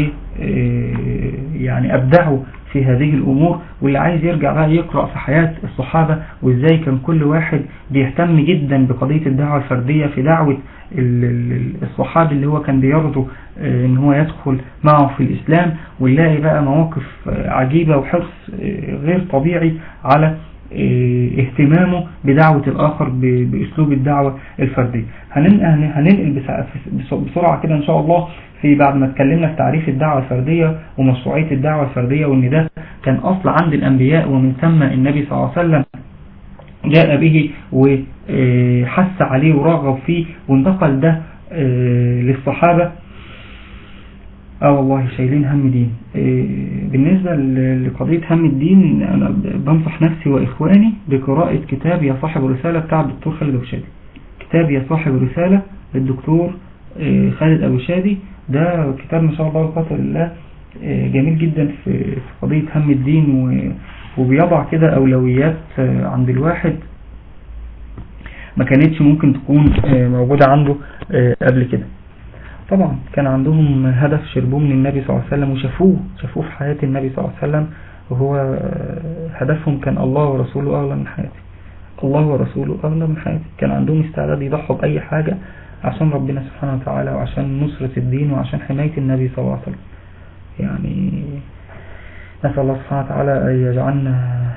ويعني ابدعوا في هذه الأمور واللي عايز يرجع بقى يقرأ في حياة الصحابة وإزاي كان كل واحد بيهتم جدا بقضية الدعوة الفردية في دعوة الصحابي اللي هو كان بيرضوا ان هو يدخل معه في الإسلام ويلاقي بقى مواقف عجيبة وحرص غير طبيعي على اهتمامه بدعوة الآخر بأسلوب الدعوة الفردية هننقل بسرعة كده إن شاء الله في بعد ما اتكلمنا في تعريف الدعوة الفردية ومشروعية الدعوة الفردية وان ده كان أصل عند الأنبياء ومن ثم النبي صلى الله عليه وسلم جاء به وحس عليه ورغب فيه وانتقل ده للصحابة اه والله شايلين هم دين بالنسبة لقضية هم الدين أنا بنصح نفسي وإخواني بقراءة كتاب يا صاحب الرسالة بتاع الدكتور خالد أبو شادي كتاب يا صاحب الرسالة للدكتور خالد أبو شادي ده كتاب ما شاء الله القدر لله جميل جدا في قضية هم الدين وبيضع كده أولويات عند الواحد ما كانتش ممكن تكون موجودة عنده قبل كده طبعا كان عندهم هدف شربوه من النبي صلى الله عليه وسلم وشافوه شافوه في حياة النبي صلى الله عليه وسلم وهو هدفهم كان الله ورسوله أغلى من حياتي الله ورسوله أغلى من حياتي كان عندهم استعداد يضحوا بأي حاجة عشان ربنا سبحانه وتعالى وعشان نصرة الدين وعشان حماية النبي صلى الله عليه وسلم يعني نسأل الله سبحانه وتعالى أن يجعلنا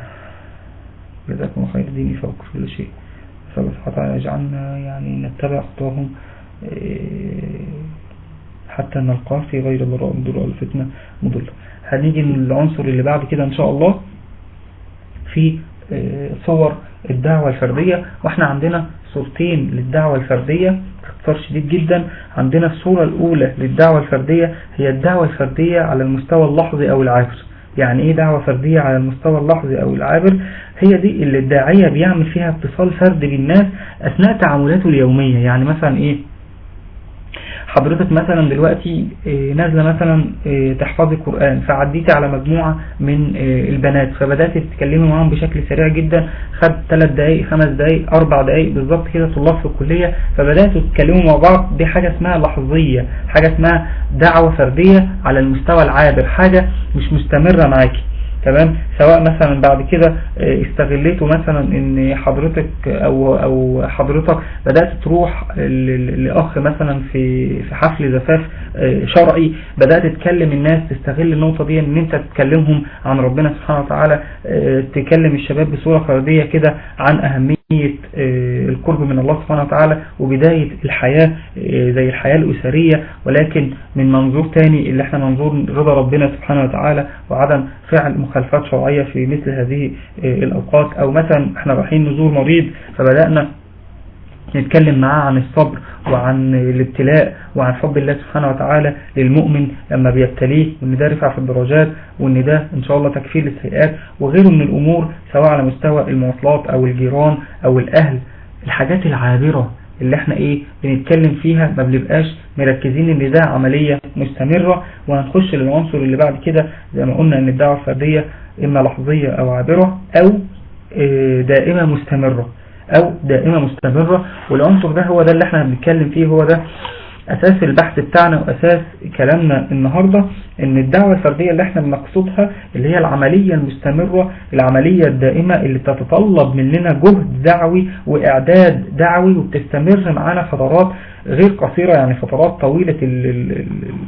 جزاكم خير ديني فوق كل شيء نسأل الله سبحانه وتعالى يجعلنا يعني نتبع خطاهم حتى نلقاه في غير ضراء مضر الفتنة مضلة هنيجي للعنصر اللي بعد كده إن شاء الله في صور الدعوة الفردية واحنا عندنا صورتين للدعوة الفردية باختصار شديد جدا عندنا الصورة الأولى للدعوة الفردية هي الدعوة الفردية على المستوى اللحظي أو العابر يعني ايه دعوة فردية على المستوى اللحظي أو العابر هي دي اللي الداعية بيعمل فيها اتصال فردي بالناس أثناء تعاملاته اليومية يعني مثلا ايه حضرتك مثلا دلوقتي نازلة مثلا تحفظي القرآن فعديتي على مجموعة من البنات فبدأت تتكلمي معاهم بشكل سريع جدا خد 3 دقايق 5 دقايق 4 دقايق بالظبط كده طلاب في الكلية فبدأتوا تتكلموا مع بعض دي حاجة اسمها لحظية حاجة اسمها دعوة فردية على المستوى العابر حاجة مش مستمرة معاكي تمام سواء مثلا بعد كده استغليتوا مثلا ان حضرتك او او حضرتك بدأت تروح لاخ مثلا في في حفل زفاف شرعي بدأت تكلم الناس تستغل النقطة دي ان انت تكلمهم عن ربنا سبحانه وتعالى تكلم الشباب بصورة فردية كده عن اهمية القرب من الله سبحانه وتعالى وبداية الحياة زي الحياة الأسرية ولكن من منظور تاني اللي احنا منظور رضا ربنا سبحانه وتعالى وعدم فعل مخالفات شرعية في مثل هذه الأوقات أو مثلا احنا رايحين نزور مريض فبدأنا نتكلم معاه عن الصبر وعن الابتلاء وعن فضل الله سبحانه وتعالى للمؤمن لما بيبتليه وان ده رفع في الدرجات وان ده ان شاء الله تكفير للسيئات وغيره من الامور سواء على مستوى المواصلات او الجيران او الاهل الحاجات العابرة اللي احنا ايه بنتكلم فيها ما بنبقاش مركزين ان ده عملية مستمرة وهنخش للعنصر اللي بعد كده زي ما قلنا ان الدعوة الفردية اما لحظية او عابرة او دائمة مستمرة او دائمة مستمرة والعنصر ده هو ده اللي احنا بنتكلم فيه هو ده اساس البحث بتاعنا واساس كلامنا النهاردة ان الدعوة الفردية اللي احنا بنقصدها اللي هي العملية المستمرة العملية الدائمة اللي تتطلب مننا جهد دعوي واعداد دعوي وبتستمر معانا فترات غير قصيرة يعني فترات طويلة ال ال ال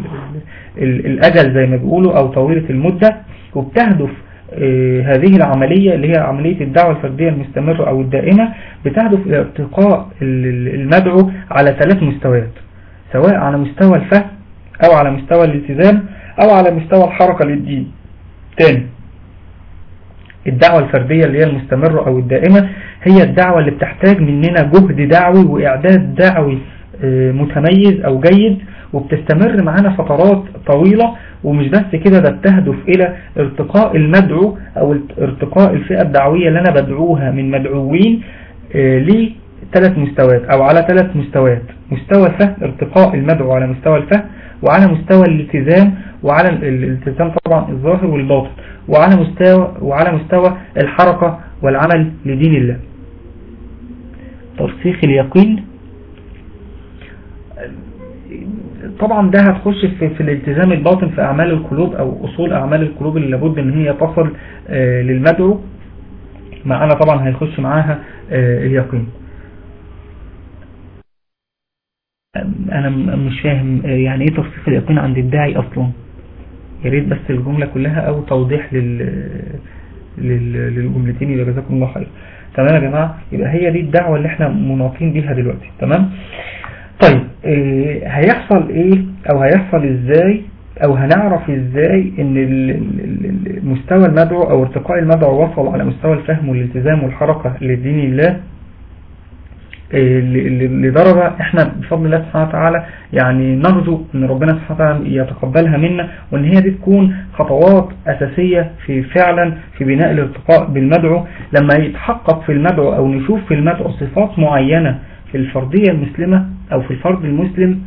ال الاجل زي ما بيقولوا او طويلة المدة وبتهدف هذه العملية اللي هي عملية الدعوة الفردية المستمرة أو الدائمة بتهدف إلى ارتقاء المدعو على ثلاث مستويات سواء على مستوى الفهم أو على مستوى الالتزام أو على مستوى الحركة للدين تاني الدعوة الفردية اللي هي المستمرة أو الدائمة هي الدعوة اللي بتحتاج مننا جهد دعوي وإعداد دعوي متميز أو جيد وبتستمر معانا فترات طويلة ومش بس كده ده بتهدف إلى ارتقاء المدعو أو ارتقاء الفئة الدعوية اللي أنا بدعوها من مدعوين لثلاث مستويات أو على ثلاث مستويات مستوى الفهم ارتقاء المدعو على مستوى الفهم وعلى مستوى الالتزام وعلى الالتزام طبعا الظاهر والباطن وعلى مستوى وعلى مستوى الحركة والعمل لدين الله ترسيخ اليقين طبعا ده هتخش في, في الالتزام الباطن في أعمال القلوب أو أصول أعمال القلوب اللي لابد ان هي تصل آه للمدعو معانا طبعا هيخش معاها آه اليقين أنا مش فاهم يعني إيه ترسيخ اليقين عند الداعي أصلا يا ريت بس الجملة كلها أو توضيح لل للجملتين يبقى جزاكم الله خير تمام يا جماعة يبقى هي دي الدعوة اللي احنا مناطين بيها دلوقتي تمام طيب إيه هيحصل ايه او هيحصل ازاي او هنعرف ازاي ان مستوى المدعو او ارتقاء المدعو وصل على مستوى الفهم والالتزام والحركة لدين الله إيه لدرجة احنا بفضل الله سبحانه وتعالى يعني نرجو ان ربنا سبحانه وتعالى يتقبلها منا وان هي دي تكون خطوات اساسية في فعلا في بناء الارتقاء بالمدعو لما يتحقق في المدعو او نشوف في المدعو صفات معينة في الفردية المسلمة او في الفرد المسلم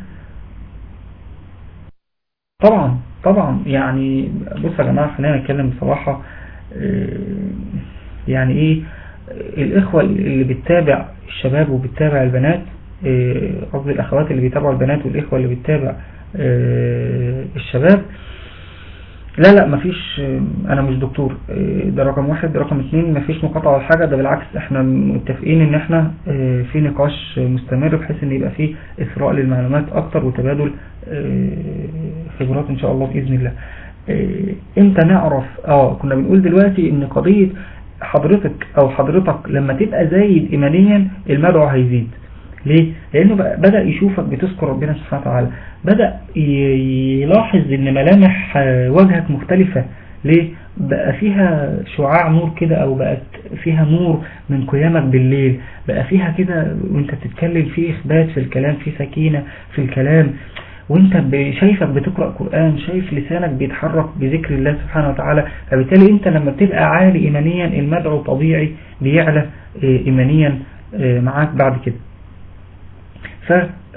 طبعا طبعا يعني بص يا جماعة خلينا نتكلم بصراحة يعني ايه الإخوة اللي بتتابع الشباب وبتتابع البنات قصدي الأخوات اللي بيتابعوا البنات والإخوة اللي بتتابع الشباب لا لا مفيش انا مش دكتور ده رقم واحد رقم اتنين مفيش مقاطعة ولا حاجة ده بالعكس احنا متفقين ان احنا في نقاش مستمر بحيث ان يبقى فيه اثراء للمعلومات اكتر وتبادل خبرات ان شاء الله باذن الله امتى نعرف اه كنا بنقول دلوقتي ان قضية حضرتك او حضرتك لما تبقى زايد ايمانيا المدعو هيزيد ليه؟ لأنه بدأ يشوفك بتذكر ربنا سبحانه وتعالى بدأ يلاحظ ان ملامح وجهك مختلفة ليه؟ بقى فيها شعاع نور كده او بقت فيها نور من قيامك بالليل بقى فيها كده وانت بتتكلم في اخبات في الكلام في سكينة في الكلام وانت شايفك بتقرأ قرآن شايف لسانك بيتحرك بذكر الله سبحانه وتعالى فبالتالي انت لما بتبقى عالي ايمانيا المدعو طبيعي بيعلى ايمانيا معاك بعد كده ف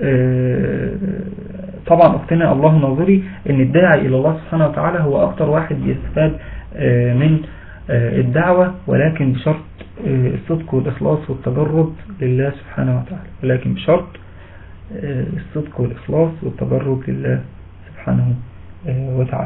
طبعا اختنا الله ناظري ان الداعي الى الله سبحانه وتعالى هو اكتر واحد يستفاد من الدعوة ولكن بشرط الصدق والاخلاص والتجرد لله سبحانه وتعالى ولكن بشرط الصدق والاخلاص والتجرد لله سبحانه وتعالى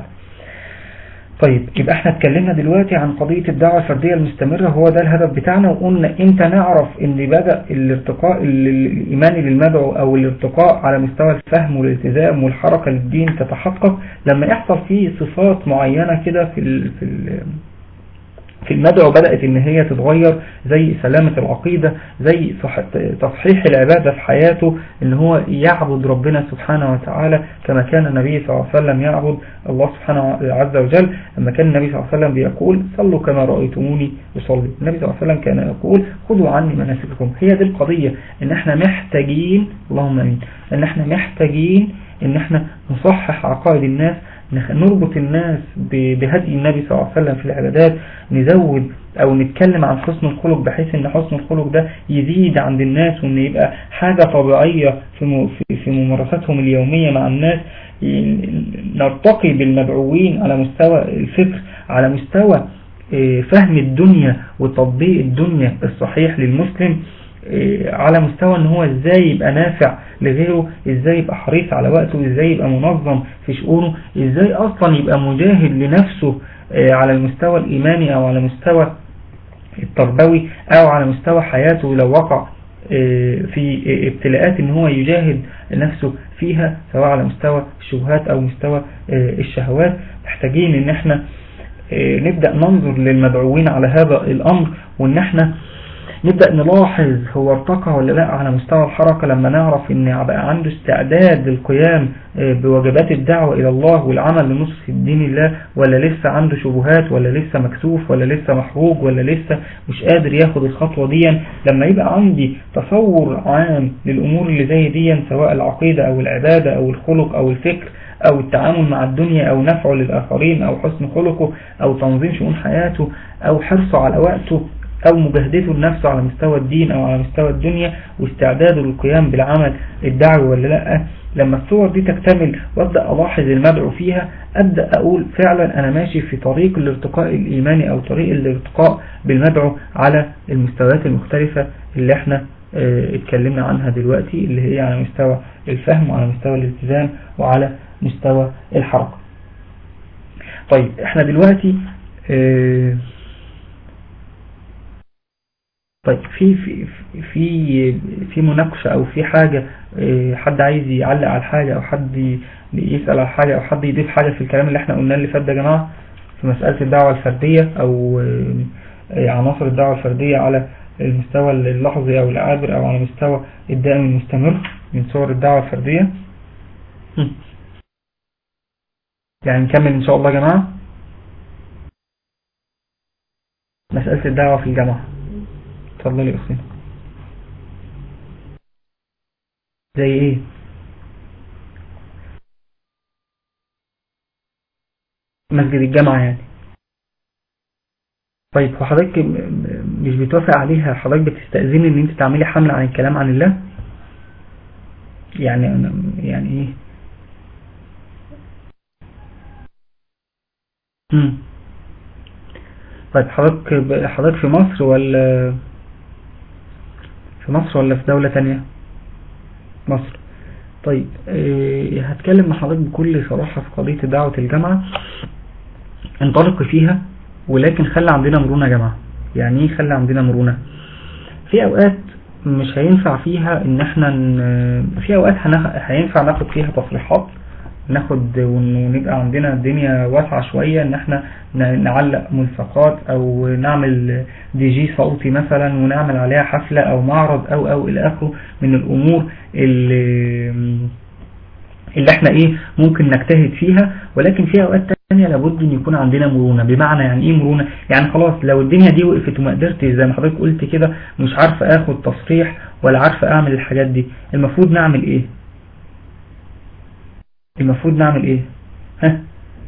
طيب يبقى احنا اتكلمنا دلوقتي عن قضية الدعوة الفردية المستمرة هو ده الهدف بتاعنا وقلنا امتى نعرف ان بدأ الارتقاء الايماني للمدعو او الارتقاء على مستوى الفهم والالتزام والحركة للدين تتحقق لما يحصل فيه صفات معينة كده في ال في ال في المدعو بدأت ان هي تتغير زي سلامة العقيدة زي تصحيح العبادة في حياته ان هو يعبد ربنا سبحانه وتعالى كما كان النبي صلى الله عليه وسلم يعبد الله سبحانه عز وجل لما كان النبي صلى الله عليه وسلم بيقول صلوا كما رأيتموني يصلي النبي صلى الله عليه وسلم كان يقول خذوا عني مناسككم هي دي القضية ان احنا محتاجين اللهم امين ان احنا محتاجين ان احنا نصحح عقائد الناس نربط الناس بهدي النبي صلى الله عليه وسلم في العبادات نزود او نتكلم عن حسن الخلق بحيث ان حسن الخلق ده يزيد عند الناس وان يبقى حاجة طبيعية في في ممارساتهم اليومية مع الناس نرتقي بالمدعوين على مستوى الفكر على مستوى فهم الدنيا وتطبيق الدنيا الصحيح للمسلم على مستوى ان هو ازاي يبقى نافع لغيره ازاي يبقى حريص على وقته ازاي يبقى منظم في شؤونه ازاي اصلا يبقى مجاهد لنفسه على المستوى الايماني او على مستوى التربوي او على مستوى حياته لو وقع في ابتلاءات ان هو يجاهد نفسه فيها سواء على مستوى الشبهات او مستوى الشهوات محتاجين ان احنا نبدأ ننظر للمدعوين على هذا الامر وان احنا نبدأ نلاحظ هو ارتقى ولا لا على مستوى الحركة لما نعرف ان بقى عنده استعداد للقيام بواجبات الدعوة الى الله والعمل لنصف الدين الله ولا لسه عنده شبهات ولا لسه مكسوف ولا لسه محروج ولا لسه مش قادر ياخد الخطوة دي لما يبقى عندي تصور عام للامور اللي زي دي سواء العقيدة او العبادة او الخلق او الفكر او التعامل مع الدنيا او نفعه للاخرين او حسن خلقه او تنظيم شؤون حياته او حرصه على وقته أو مجاهدته لنفسه على مستوى الدين أو على مستوى الدنيا واستعداده للقيام بالعمل الدعوي ولا لا لما الصور دي تكتمل وابدأ ألاحظ المدعو فيها أبدأ أقول فعلا أنا ماشي في طريق الارتقاء الإيماني أو طريق الارتقاء بالمدعو على المستويات المختلفة اللي احنا اه اتكلمنا عنها دلوقتي اللي هي على مستوى الفهم وعلى مستوى الالتزام وعلى مستوى الحركة طيب احنا دلوقتي اه طيب في في في في مناقشة او في حاجة حد عايز يعلق على حاجة او حد يسأل على حاجة او حد يضيف حاجة في الكلام اللي احنا قلناه اللي فات ده يا جماعة في مسألة الدعوة الفردية او عناصر الدعوة الفردية على المستوى اللحظي او العابر او على مستوى الدائم المستمر من صور الدعوة الفردية يعني نكمل ان شاء الله يا جماعة مسألة الدعوة في الجامعة اتفضلي يا اختي زي ايه مسجد الجامعة يعني طيب وحضرتك مش بتوافق عليها حضرتك بتستأذني ان انت تعملي حملة عن الكلام عن الله يعني أنا يعني ايه امم طيب حضرتك حضرتك في مصر ولا في مصر ولا في دولة تانية مصر طيب اه هتكلم مع حضرتك بكل صراحة في قضية دعوة الجامعة انطلق فيها ولكن خلي عندنا مرونة يا جماعة يعني ايه خلي عندنا مرونة في اوقات مش هينفع فيها ان احنا في اوقات هينفع ناخد فيها تصريحات ناخد ونبقى عندنا الدنيا واسعة شوية ان احنا نعلق ملصقات او نعمل دي جي صوتي مثلا ونعمل عليها حفلة او معرض او او الى اخره من الامور اللي اللي احنا ايه ممكن نجتهد فيها ولكن في اوقات تانية لابد ان يكون عندنا مرونة بمعنى يعني ايه مرونة يعني خلاص لو الدنيا دي وقفت وما قدرتش زي ما حضرتك قلت كده مش عارفة اخد تصريح ولا عارفة اعمل الحاجات دي المفروض نعمل ايه المفروض نعمل ايه ها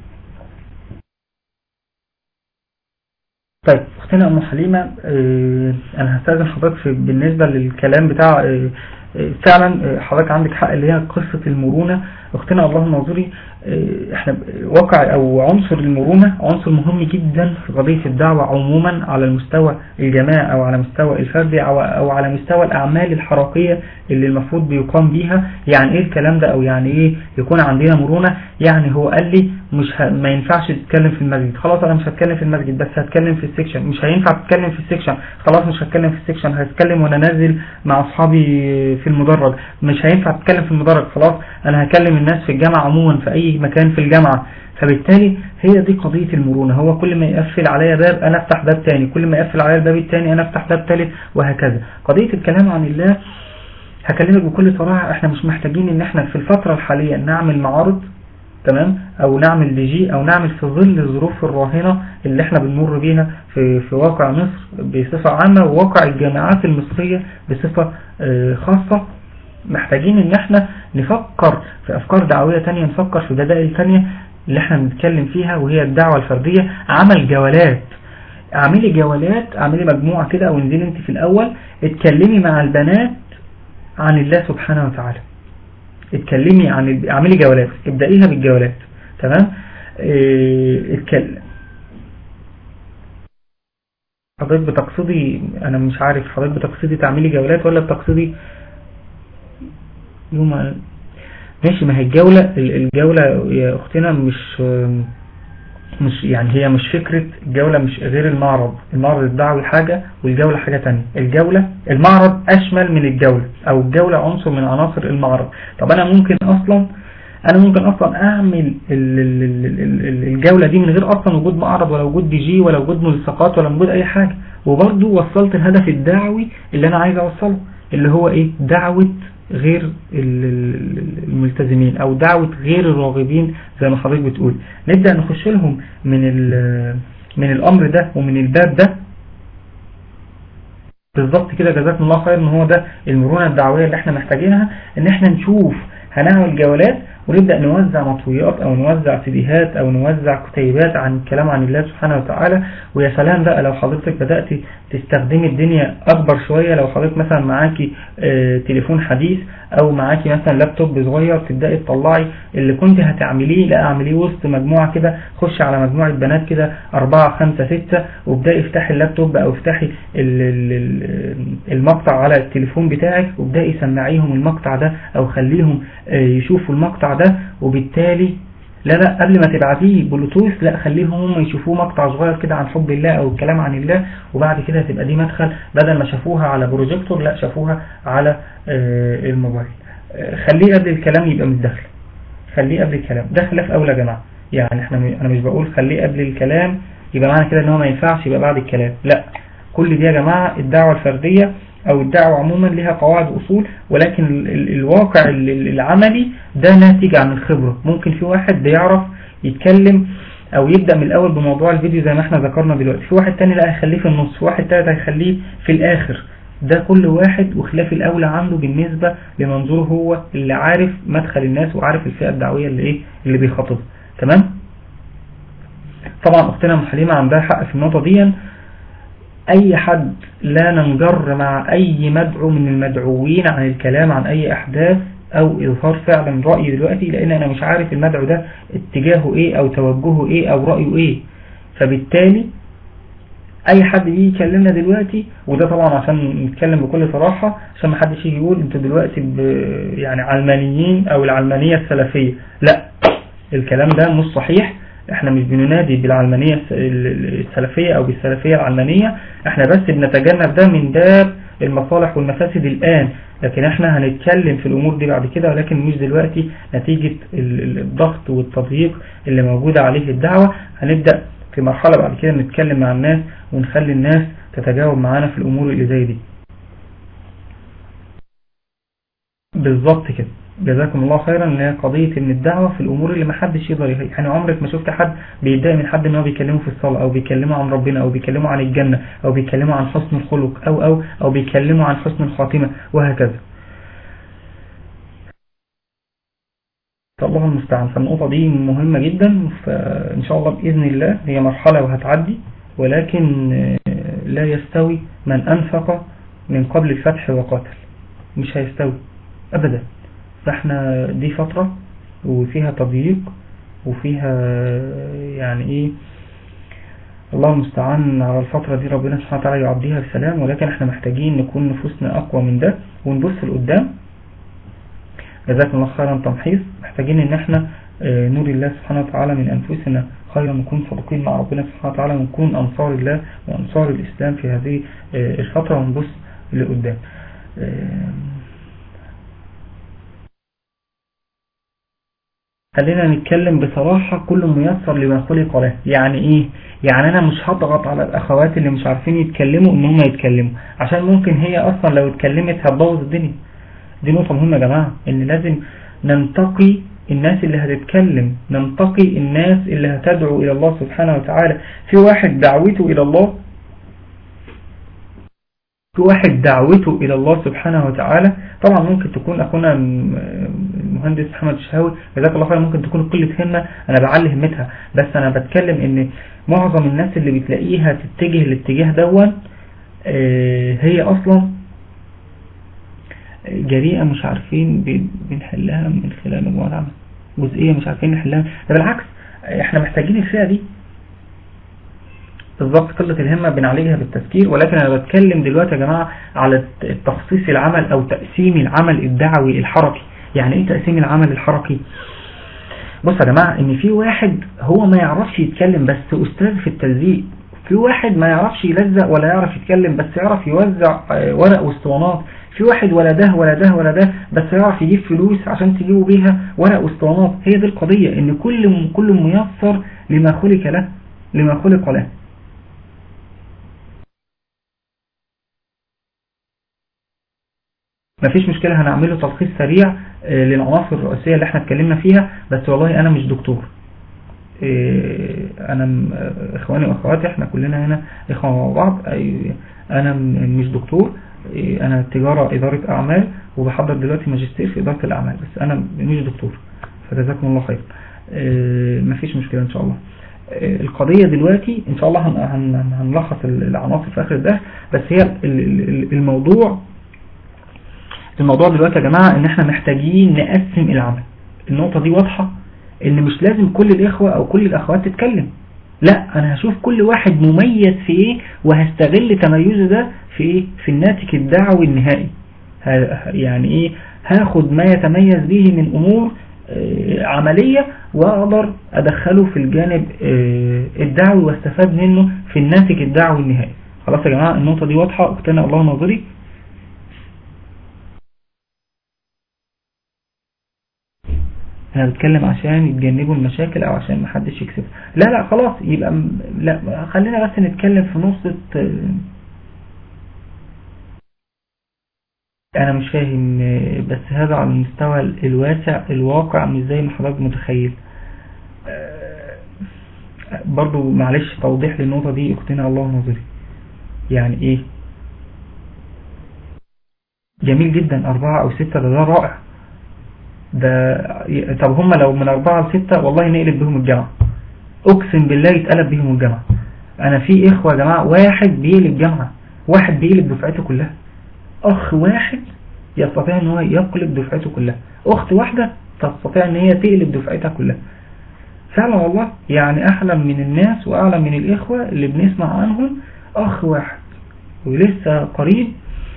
طيب اختنا ام حليمة اه انا هستاذن حضرتك بالنسبة للكلام بتاع اه فعلا حضرتك عندك حق اللي هي قصة المرونة اختنا اللهم انظري احنا واقع او عنصر المرونة عنصر مهم جدا في قضية الدعوة عموما على المستوى الجماعي او على مستوى الفردي او, أو على مستوى الاعمال الحركية اللي المفروض بيقام بيها يعني ايه الكلام ده او يعني ايه يكون عندنا مرونة يعني هو قال لي مش ه... ما ينفعش تتكلم في المسجد خلاص انا مش هتكلم في المسجد بس هتكلم في السكشن مش هينفع تتكلم في السكشن خلاص مش هتكلم في السكشن هتكلم وانا نازل مع اصحابي في المدرج مش هينفع تتكلم في المدرج خلاص انا هكلم الناس في الجامعة عموما في اي مكان في الجامعة فبالتالي هي دي قضية المرونة هو كل ما يقفل عليا باب انا افتح باب تاني كل ما يقفل عليا الباب التاني انا افتح باب تالت وهكذا قضية الكلام عن الله هكلمك بكل صراحة احنا مش محتاجين ان احنا في الفترة الحالية نعمل معارض تمام او نعمل دي جي او نعمل في ظل الظروف الراهنة اللي احنا بنمر بيها في, في واقع مصر بصفة عامة وواقع الجامعات المصرية بصفة اه خاصة محتاجين ان احنا نفكر في افكار دعوية تانية نفكر في بدائل تانية اللي احنا بنتكلم فيها وهي الدعوة الفردية عمل جولات اعملي جولات اعملي مجموعة كده او انزلي انت في الاول اتكلمي مع البنات عن الله سبحانه وتعالى اتكلمي عن اعملي جولات ابدأيها بالجولات تمام اه اتكلم حضرتك بتقصدي انا مش عارف حضرتك بتقصدي تعملي جولات ولا بتقصدي يوم ماشي ما هي الجولة الجولة يا اختنا مش مش يعني هي مش فكرة الجولة مش غير المعرض المعرض الدعوي حاجة والجولة حاجة تانية الجولة المعرض أشمل من الجولة أو الجولة عنصر من عناصر المعرض طب أنا ممكن أصلا أنا ممكن أصلا أعمل الجولة دي من غير أصلا وجود معرض ولا وجود دي جي ولا وجود ملصقات ولا وجود أي حاجة وبرضه وصلت الهدف الدعوي اللي أنا عايز أوصله اللي هو إيه دعوة غير الملتزمين او دعوة غير الراغبين زي ما حضرتك بتقول نبدأ نخش لهم من من الامر ده ومن الباب ده بالظبط كده جزاكم الله خير ان هو ده المرونة الدعوية اللي احنا محتاجينها ان احنا نشوف هنعمل جولات ونبدأ نوزع مطويات او نوزع سيديهات او نوزع كتيبات عن الكلام عن الله سبحانه وتعالى ويا سلام بقى لو حضرتك بدأت تستخدمي الدنيا اكبر شوية لو حضرتك مثلا معاكي اه تليفون حديث او معاكي مثلا لابتوب صغير تبدأي تطلعي اللي كنت هتعمليه لا اعمليه وسط مجموعة كده خش على مجموعة بنات كده اربعة خمسة ستة وابدأي افتحي اللابتوب او افتحي المقطع على التليفون بتاعك وابدأي سمعيهم المقطع ده او خليهم اه يشوفوا المقطع ده وبالتالي لا لا قبل ما تبعتيه بلوتوث لا خليهم هم يشوفوه مقطع صغير كده عن حب الله او الكلام عن الله وبعد كده تبقى دي مدخل بدل ما شافوها على بروجيكتور لا شافوها على آه الموبايل آه خليه قبل الكلام يبقى متدخل خليه قبل الكلام ده خلاف اولى يا جماعه يعني احنا انا مش بقول خليه قبل الكلام يبقى معنى كده ان هو ما ينفعش يبقى بعد الكلام لا كل دي يا جماعه الدعوه الفرديه او الدعوة عموما لها قواعد اصول ولكن الواقع العملي ده ناتج عن الخبرة ممكن في واحد بيعرف يتكلم او يبدأ من الاول بموضوع الفيديو زي ما احنا ذكرنا دلوقتي في واحد تاني لا هيخليه في النص في واحد تالت هيخليه في الاخر ده كل واحد وخلاف الاولى عنده بالنسبة لمنظوره هو اللي عارف مدخل الناس وعارف الفئة الدعوية اللي ايه اللي بيخاطبها تمام طبعا اختنا ام حليمة عندها حق في النقطة دي اي حد لا ننجر مع اي مدعو من المدعوين عن الكلام عن اي احداث او اظهار فعلا رأي دلوقتي لان انا مش عارف المدعو ده اتجاهه ايه او توجهه ايه او رأيه ايه فبالتالي اي حد بيجي يكلمنا دلوقتي وده طبعا عشان نتكلم بكل صراحة عشان ما حدش يجي يقول انتوا دلوقتي يعني علمانيين او العلمانية السلفية لا الكلام ده مش صحيح احنا مش بننادي بالعلمانية السلفية او بالسلفية العلمانية احنا بس بنتجنب ده من باب المصالح والمفاسد الآن لكن احنا هنتكلم في الأمور دي بعد كده ولكن مش دلوقتي نتيجة الضغط والتضييق اللي موجودة عليه الدعوة هنبدأ في مرحلة بعد كده نتكلم مع الناس ونخلي الناس تتجاوب معانا في الأمور اللي زي دي بالظبط كده جزاكم الله خيرا ان هي قضية ان الدعوة في الامور اللي ما حدش يقدر يعني عمرك ما شفت حد بيتضايق من حد ان هو بيكلمه في الصلاة او بيكلمه عن ربنا او بيكلمه عن الجنة او بيكلمه عن حسن الخلق او او او بيكلمه عن حسن الخاتمة وهكذا الله المستعان فالنقطة دي مهمة جدا فإن شاء الله بإذن الله هي مرحلة وهتعدي ولكن لا يستوي من أنفق من قبل الفتح وقاتل مش هيستوي أبدا فاحنا دي فترة وفيها تضييق وفيها يعني ايه الله المستعان على الفترة دي ربنا سبحانه وتعالى يعديها بسلام ولكن احنا محتاجين نكون نفوسنا اقوى من ده ونبص لقدام جزاكم الله خيرا تمحيص محتاجين ان احنا آه، نور الله سبحانه وتعالى من انفسنا خيرا نكون صادقين مع ربنا سبحانه وتعالى ونكون انصار الله وانصار الاسلام في هذه آه، الفترة ونبص لقدام آه، خلينا نتكلم بصراحة كل ميسر لما خلق له يعني ايه يعني انا مش هضغط على الاخوات اللي مش عارفين يتكلموا ان هم يتكلموا عشان ممكن هي اصلا لو اتكلمت هتبوظ الدنيا دي نقطة مهمة يا جماعة ان لازم ننتقي الناس اللي هتتكلم ننتقي الناس اللي هتدعو الى الله سبحانه وتعالى في واحد دعوته الى الله في واحد دعوته إلى الله سبحانه وتعالى طبعا ممكن تكون أخونا المهندس محمد شهاوي جزاك الله خير ممكن تكون قلة همة أنا بعلي همتها بس أنا بتكلم إن معظم الناس اللي بتلاقيها تتجه الاتجاه دون آه، هي أصلا جريئة مش عارفين بنحلها من خلال مجموعة عمل جزئية مش عارفين نحلها ده بالعكس احنا محتاجين الفئة دي بالضبط قلة الهمة بنعالجها بالتفكير ولكن أنا بتكلم دلوقتي يا جماعة على تخصيص العمل أو تقسيم العمل الدعوي الحركي يعني إيه تقسيم العمل الحركي بص يا جماعة إن في واحد هو ما يعرفش يتكلم بس أستاذ في التلزيق في واحد ما يعرفش يلزق ولا يعرف يتكلم بس يعرف يوزع آه، ورق واسطوانات في واحد ولا ده ولا ده ولا ده بس يعرف يجيب فلوس عشان تجيبوا بيها ورق واسطوانات هي دي القضية ان كل كل ميسر لما خلق له لما خلق له مفيش مشكلة هنعمله تلخيص سريع آه، للعناصر الرئيسية اللي احنا اتكلمنا فيها بس والله انا مش دكتور آه، انا آه، اخواني واخواتي احنا كلنا هنا اخوة مع بعض انا مش دكتور انا تجارة ادارة اعمال وبحضر دلوقتي ماجستير في ادارة الاعمال بس انا مش دكتور فجزاكم الله خير مفيش مشكلة ان شاء الله القضية دلوقتي ان شاء الله هنلخص العناصر في اخر ده بس هي الموضوع الموضوع دلوقتي يا جماعة ان احنا محتاجين نقسم العمل النقطة دي واضحة ان مش لازم كل الاخوة او كل الاخوات تتكلم لا انا هشوف كل واحد مميز في ايه وهستغل تميزه ده في ايه في الناتج الدعوي النهائي يعني ايه هاخد ما يتميز به من امور آه، عملية واقدر ادخله في الجانب آه، الدعوي واستفاد منه في الناتج الدعوي النهائي خلاص يا جماعة النقطة دي واضحة اختنا الله ناظري انا بتكلم عشان يتجنبوا المشاكل او عشان محدش يكسب لا لا خلاص يبقى لا خلينا بس نتكلم في نقطة انا مش فاهم بس هذا على المستوى الواسع الواقع مش زي ما حضرتك متخيل برضو معلش توضيح للنقطة دي اختنا الله نظري يعني ايه جميل جدا اربعة او ستة ده, ده رائع ده طب هم لو من أربعة لستة والله نقلب بهم الجامعة أقسم بالله يتقلب بهم الجامعة أنا في إخوة يا جماعة واحد بيقلب جامعة واحد بيقلب دفعته كلها أخ واحد يستطيع أن هو يقلب دفعته كلها أخت واحدة تستطيع أن هي تقلب دفعتها كلها فعلا والله يعني أحلم من الناس وأعلم من الإخوة اللي بنسمع عنهم اخ واحد ولسه قريب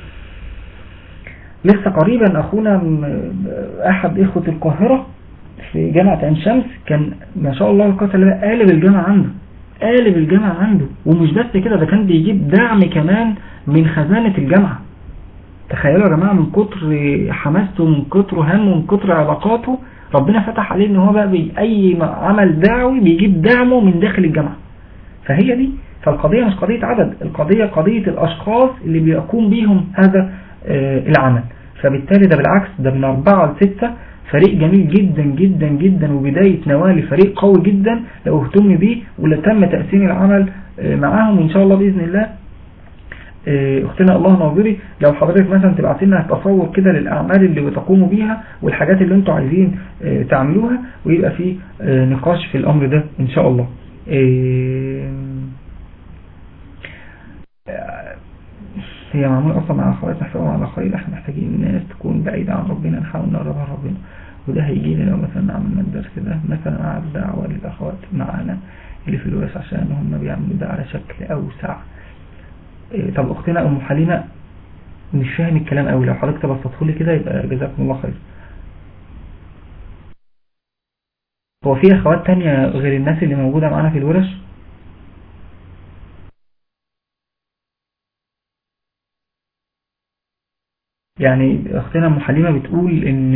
لسه قريبا اخونا احد اخوة القاهرة في جامعة عين شمس كان ما شاء الله القتل قالب الجامعة عنده قالب الجامعة عنده ومش بس كده ده كان بيجيب دعم كمان من خزانة الجامعة تخيلوا يا جماعة من كتر حماسته من كتر همه من كتر علاقاته ربنا فتح عليه ان هو بقى بي اي عمل دعوي بيجيب دعمه من داخل الجامعة فهي دي فالقضية مش قضية عدد القضية قضية الاشخاص اللي بيقوم بيهم هذا آه العمل فبالتالي ده بالعكس ده من أربعة لستة فريق جميل جدا جدا جدا وبداية نواه لفريق قوي جدا لو اهتم بيه ولتم تقسيم العمل آه معاهم إن شاء الله بإذن الله اختنا الله ناظري لو حضرتك مثلا تبعت لنا تصور كده للأعمال اللي بتقوموا بيها والحاجات اللي انتوا عايزين تعملوها ويبقى في نقاش في الأمر ده إن شاء الله هي معمول أصلا مع أخوات نحفظهم على خير احنا محتاجين الناس تكون بعيدة عن ربنا نحاول نقربها ربنا وده هيجي لنا لو مثلا عملنا الدرس ده مثلا مع الدعوة للأخوات معانا اللي في الورث عشان هم بيعملوا ده على شكل أوسع طب اختنا ام حليمة مش فاهم الكلام قوي لو حضرتك تبسطه لي كده يبقى جزاكم الله خير هو في اخوات تانية غير الناس اللي موجودة معانا في الورش يعني اختنا ام حليمة بتقول ان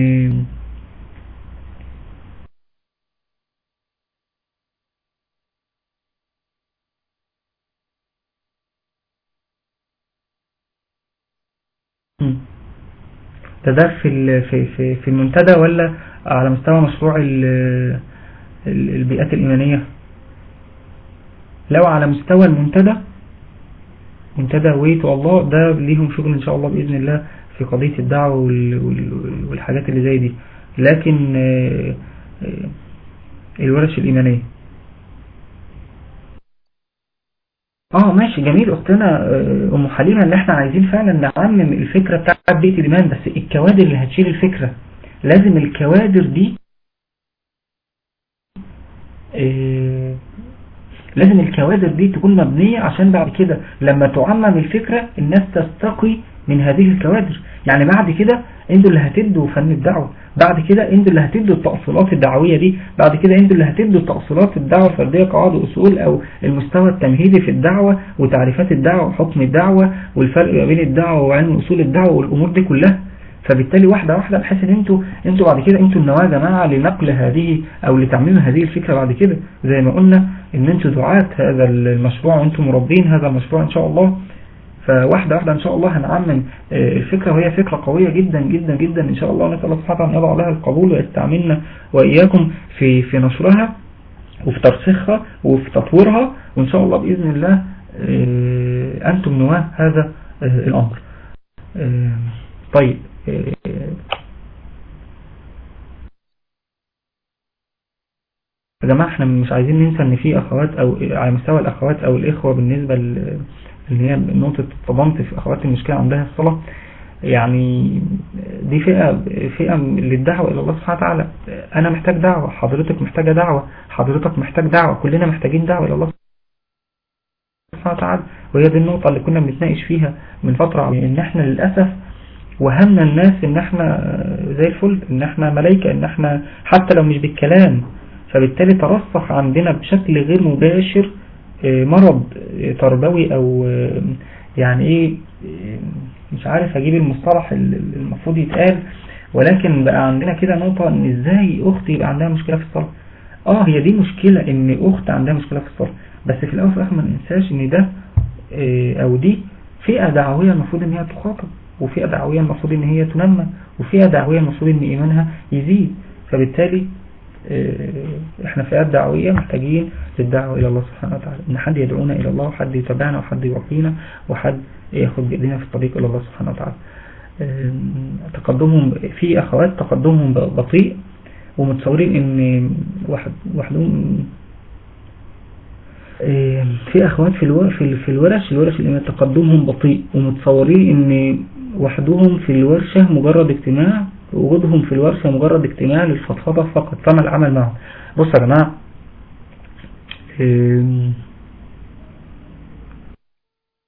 ده ده في في في في المنتدى ولا على مستوى مشروع البيئات الإيمانية لو على مستوى المنتدى منتدى ويت والله ده ليهم شغل إن شاء الله بإذن الله في قضية الدعوة والحاجات اللي زي دي لكن الورش الإيمانية اه ماشي جميل اختنا ام حليمة ان احنا عايزين فعلا نعمم الفكرة بتاعت بيت الايمان بس الكوادر اللي هتشيل الفكرة لازم الكوادر دي اه لازم الكوادر دي تكون مبنية عشان بعد كده لما تعمم الفكرة الناس تستقي من هذه الكوادر يعني بعد كده انتوا اللي هتدوا فن الدعوة بعد كده انتوا اللي هتدوا التأصيلات الدعوية دي بعد كده انتوا اللي هتدوا التأصيلات الدعوة الفردية قواعد وأصول او المستوى التمهيدي في الدعوة وتعريفات الدعوة وحكم الدعوة والفرق ما بين الدعوة وعلم أصول الدعوة والأمور دي كلها فبالتالي واحدة واحدة بحيث ان انتوا انتوا بعد كده انتوا النواة جماعة لنقل هذه او لتعميم هذه الفكرة بعد كده زي ما قلنا ان انتوا دعاة هذا المشروع وانتوا مربين هذا المشروع ان شاء الله فواحدة واحدة إن شاء الله هنعمم الفكرة وهي فكرة قوية جدا جدا جدا إن شاء الله نسأل الله سبحانه أن يضع لها القبول ويستعملنا وإياكم في في نشرها وفي ترسيخها وفي تطويرها وإن شاء الله بإذن الله أنتم نواة هذا الأمر طيب يا جماعة احنا مش عايزين ننسى ان في اخوات او على مستوى الاخوات او الاخوة بالنسبة اللي هي نقطة التضامت في أخوات المشكلة عندها الصلاة يعني دي فئة فئة للدعوة إلى الله سبحانه وتعالى أنا محتاج دعوة حضرتك محتاجة دعوة حضرتك محتاج دعوة كلنا محتاجين دعوة إلى الله سبحانه وتعالى وهي دي النقطة اللي كنا بنتناقش فيها من فترة إن إحنا للأسف وهمنا الناس إن إحنا زي الفل إن إحنا ملايكة إن إحنا حتى لو مش بالكلام فبالتالي ترسخ عندنا بشكل غير مباشر مرض تربوي او يعني ايه مش عارف اجيب المصطلح المفروض يتقال ولكن بقى عندنا كده نقطة ان ازاي اختي يبقى عندها مشكلة في الصلاة اه هي دي مشكلة ان اخت عندها مشكلة في الصلاة بس في الاول وفي الاخر ما ننساش ان ده او دي فئة دعوية المفروض ان هي تخاطب وفئة دعوية المفروض ان هي تنمى وفئة دعوية المفروض ان ايمانها يزيد فبالتالي احنا فئات دعوية محتاجين للدعوة الى الله سبحانه وتعالى ان حد يدعونا الى الله وحد يتابعنا وحد يوقينا وحد ياخد بايدينا في الطريق الى الله سبحانه وتعالى تقدمهم في اخوات تقدمهم بطيء ومتصورين ان واحد وحدهم في اخوات في الورش في الورش الورش اللي تقدمهم بطيء ومتصورين ان وحدهم في الورشة مجرد اجتماع وجودهم في الورشة مجرد اجتماع للفضفضة فقط فما العمل معهم بص يا جماعة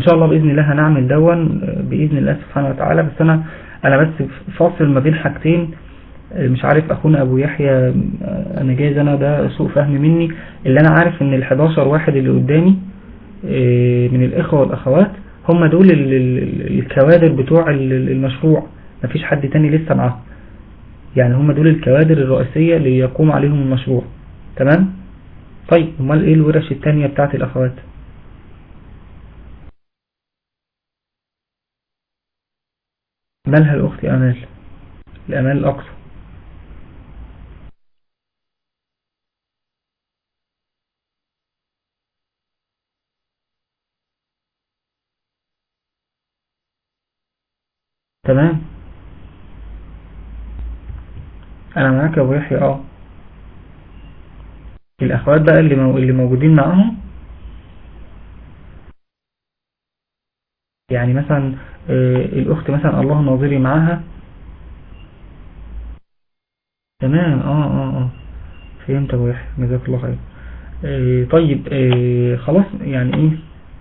فإن شاء الله بإذن الله هنعمل دون بإذن الله سبحانه وتعالى بس أنا أنا بس فاصل ما بين حاجتين مش عارف أخونا أبو يحيى أنا جايز أنا ده سوء فهم مني اللي أنا عارف إن ال11 واحد اللي قدامي من الإخوة والأخوات هم دول الكوادر بتوع المشروع مفيش حد تاني لسه معاهم يعني هم دول الكوادر الرئيسية اللي يقوم عليهم المشروع تمام طيب امال ايه الورش التانية بتاعت الاخوات مالها الاخت امال الامال الاقصى تمام انا معاك يا ابو يحيى اه الاخوات بقى اللي اللي موجودين معاهم يعني مثلا آه الاخت مثلا الله ناظري معاها تمام اه اه اه فهمت ابو يحيى جزاك الله خير آه طيب آه خلاص يعني ايه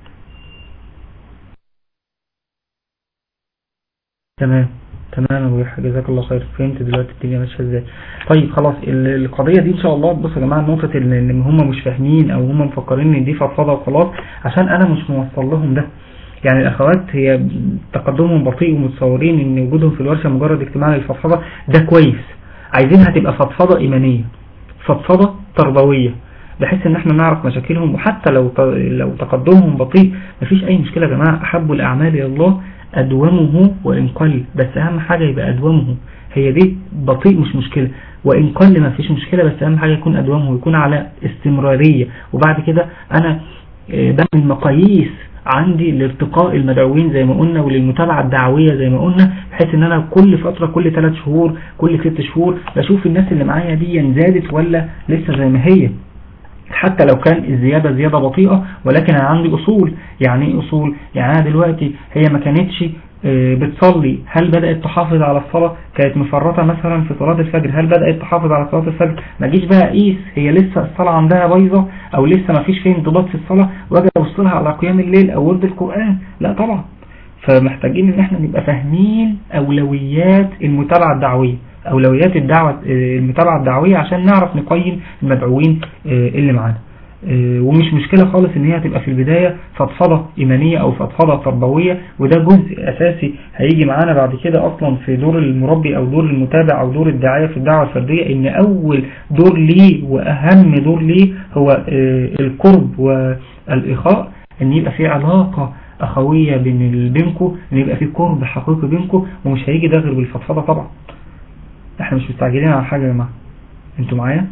تمام تمام ابو يحيى جزاك الله خير فهمت دلوقتي الدنيا ماشيه ازاي طيب خلاص القضيه دي ان شاء الله بصوا يا جماعه نقطه ان هم مش فاهمين او هم مفكرين ان دي فضفضه وخلاص عشان انا مش موصل لهم ده يعني الاخوات هي تقدمهم بطيء ومتصورين ان وجودهم في الورشه مجرد اجتماع للفضفضه ده كويس عايزينها تبقى فضفضه ايمانيه فضفضه تربويه بحيث ان احنا نعرف مشاكلهم وحتى لو لو تقدمهم بطيء مفيش اي مشكله يا جماعه احب الاعمال الى الله أدومه وإن قل بس أهم حاجة يبقى أدومه هي دي بطيء مش مشكلة وإن قل ما فيش مشكلة بس أهم حاجة يكون أدومه ويكون على استمرارية وبعد كده أنا بعمل مقاييس عندي لارتقاء المدعوين زي ما قلنا وللمتابعة الدعوية زي ما قلنا بحيث ان انا كل فترة كل ثلاث شهور كل ست شهور بشوف الناس اللي معايا دي زادت ولا لسه زي ما هي حتى لو كان الزيادة زيادة بطيئة ولكن أنا عندي أصول يعني ايه أصول يعني أنا دلوقتي هي ما كانتش بتصلي هل بدأت تحافظ على الصلاة كانت مفرطة مثلا في صلاة الفجر هل بدأت تحافظ على صلاة الفجر ما جيش بقى قيس هي لسه الصلاة عندها بايظة او لسه ما فيش فيه انضباط في الصلاة واجي اوصلها على قيام الليل او ورد القرآن لا طبعا فمحتاجين ان احنا نبقى فاهمين اولويات المتابعة الدعوية أولويات الدعوة المتابعة الدعوية عشان نعرف نقيم المدعوين اللي معانا ومش مشكلة خالص ان هي تبقى في البداية فضفضة ايمانية او فضفضة تربوية وده جزء اساسي هيجي معانا بعد كده اصلا في دور المربي او دور المتابع او دور الداعية في الدعوة الفردية ان اول دور ليه واهم دور ليه هو القرب والاخاء ان يبقى في علاقة اخوية بين بينكم ان يبقى في قرب حقيقي بينكم ومش هيجي ده غير بالفضفضة طبعا احنا مش مستعجلين على حاجة يا جماعة انتوا معايا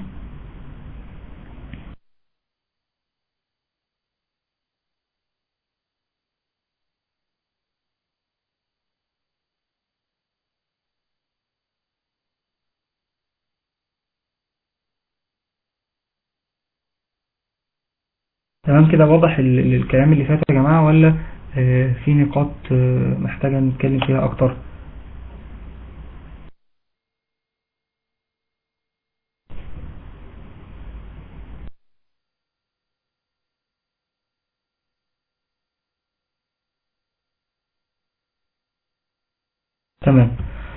تمام كده واضح الكلام اللي فات يا جماعة ولا في نقاط محتاجة نتكلم فيها اكتر تمام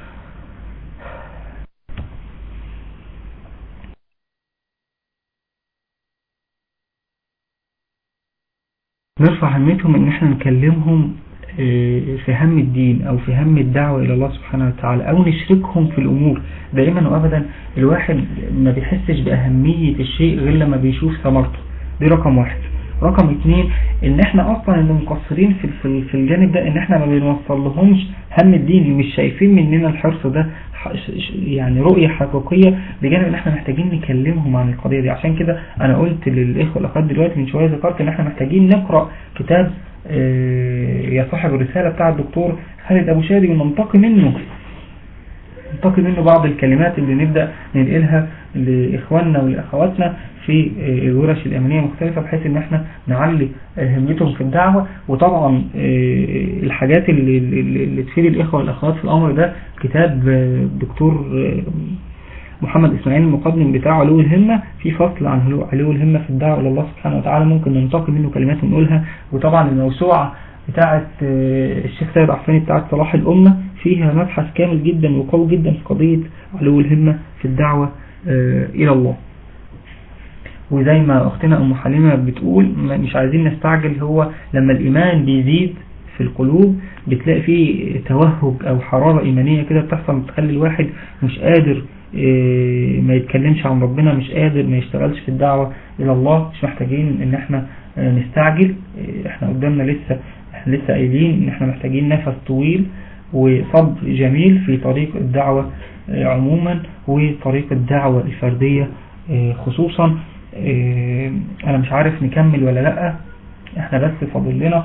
نرفع همتهم ان احنا نكلمهم في هم الدين او في هم الدعوة الى الله سبحانه وتعالى او نشركهم في الامور دائما وابدا الواحد ما بيحسش باهمية الشيء غير لما بيشوف ثمرته دي رقم واحد رقم اتنين ان احنا اصلا اللي مقصرين في في الجانب ده ان احنا ما بنوصل لهمش هم الدين مش شايفين مننا الحرص ده يعني رؤية حقيقية بجانب ان احنا محتاجين نكلمهم عن القضية دي عشان كده انا قلت للاخوة الاخوات دلوقتي من شوية ذكرت ان احنا محتاجين نقرأ كتاب يا صاحب الرسالة بتاع الدكتور خالد ابو شادي وننتقي منه ننتقي منه بعض الكلمات اللي نبدأ ننقلها لإخواننا ولأخواتنا في الورش الأمنية مختلفة بحيث ان احنا نعلي همتهم في الدعوة وطبعا الحاجات اللي, اللي تفيد الإخوة والأخوات في الأمر ده كتاب دكتور محمد إسماعيل المقدم بتاع علو الهمة في فصل عن علو الهمة في الدعوة إلى الله سبحانه وتعالى ممكن ننتقي منه كلمات ونقولها وطبعا الموسوعة بتاعة الشيخ سيد عفاني بتاعة صلاح الأمة فيها مبحث كامل جدا وقوي جدا في قضية علو الهمة في الدعوة إلى الله وزي ما أختنا أم حليمة بتقول مش عايزين نستعجل هو لما الإيمان بيزيد في القلوب بتلاقي فيه توهج أو حرارة إيمانية كده بتحصل بتخلي الواحد مش قادر ما يتكلمش عن ربنا مش قادر ما يشتغلش في الدعوة إلى الله مش محتاجين إن احنا نستعجل احنا قدامنا لسه احنا لسه قايلين إن احنا محتاجين نفس طويل وصبر جميل في طريق الدعوة عموما وطريق الدعوة الفردية خصوصا انا مش عارف نكمل ولا لا احنا بس فاضل لنا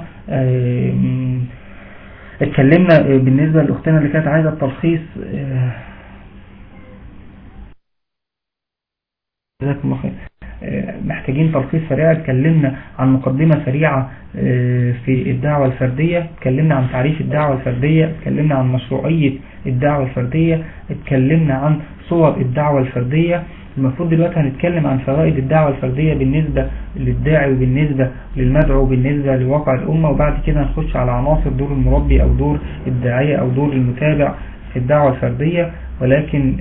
اتكلمنا بالنسبة لاختنا اللي كانت عايزة التلخيص جزاكم الله خير محتاجين تلخيص سريع اتكلمنا عن مقدمة سريعة في الدعوة الفردية اتكلمنا عن تعريف الدعوة الفردية اتكلمنا عن مشروعية الدعوة الفردية اتكلمنا عن صور الدعوة الفردية المفروض دلوقتي هنتكلم عن فوائد الدعوة الفردية بالنسبة للداعي وبالنسبة للمدعو وبالنسبة لواقع الأمة وبعد كده هنخش على عناصر دور المربي أو دور الداعية أو دور المتابع في الدعوة الفردية ولكن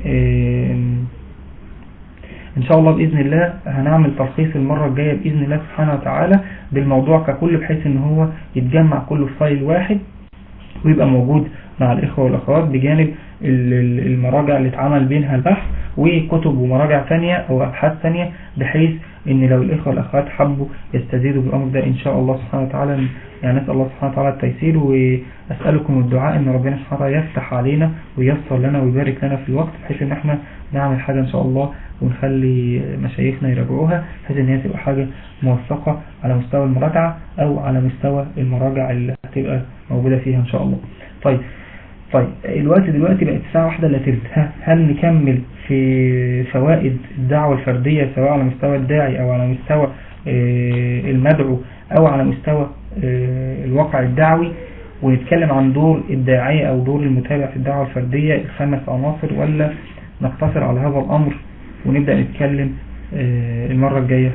إن شاء الله بإذن الله هنعمل تلخيص المرة الجاية بإذن الله سبحانه وتعالى بالموضوع ككل بحيث إن هو يتجمع كله في فايل واحد ويبقى موجود مع الإخوة والأخوات بجانب المراجع اللي اتعمل بينها البحث وكتب ومراجع ثانية أو أبحاث ثانية بحيث إن لو الإخوة والأخوات حبوا يستزيدوا بالأمر ده إن شاء الله سبحانه وتعالى يعني نسأل الله سبحانه وتعالى التيسير وأسألكم الدعاء إن ربنا سبحانه وتعالى يفتح علينا وييسر لنا ويبارك لنا في الوقت بحيث إن احنا نعمل حاجة إن شاء الله ونخلي مشايخنا يراجعوها بحيث إن هي تبقى حاجة موثقة على مستوى المراجعة أو على مستوى المراجع اللي هتبقى موجودة فيها إن شاء الله طيب طيب الوقت دلوقتي بقت الساعة واحدة الا تلت هل نكمل في فوائد الدعوة الفردية سواء على مستوى الداعي او على مستوى المدعو او على مستوى الواقع الدعوي ونتكلم عن دور الداعية او دور المتابع في الدعوة الفردية الخمس عناصر ولا نقتصر على هذا الامر ونبدأ نتكلم المرة الجاية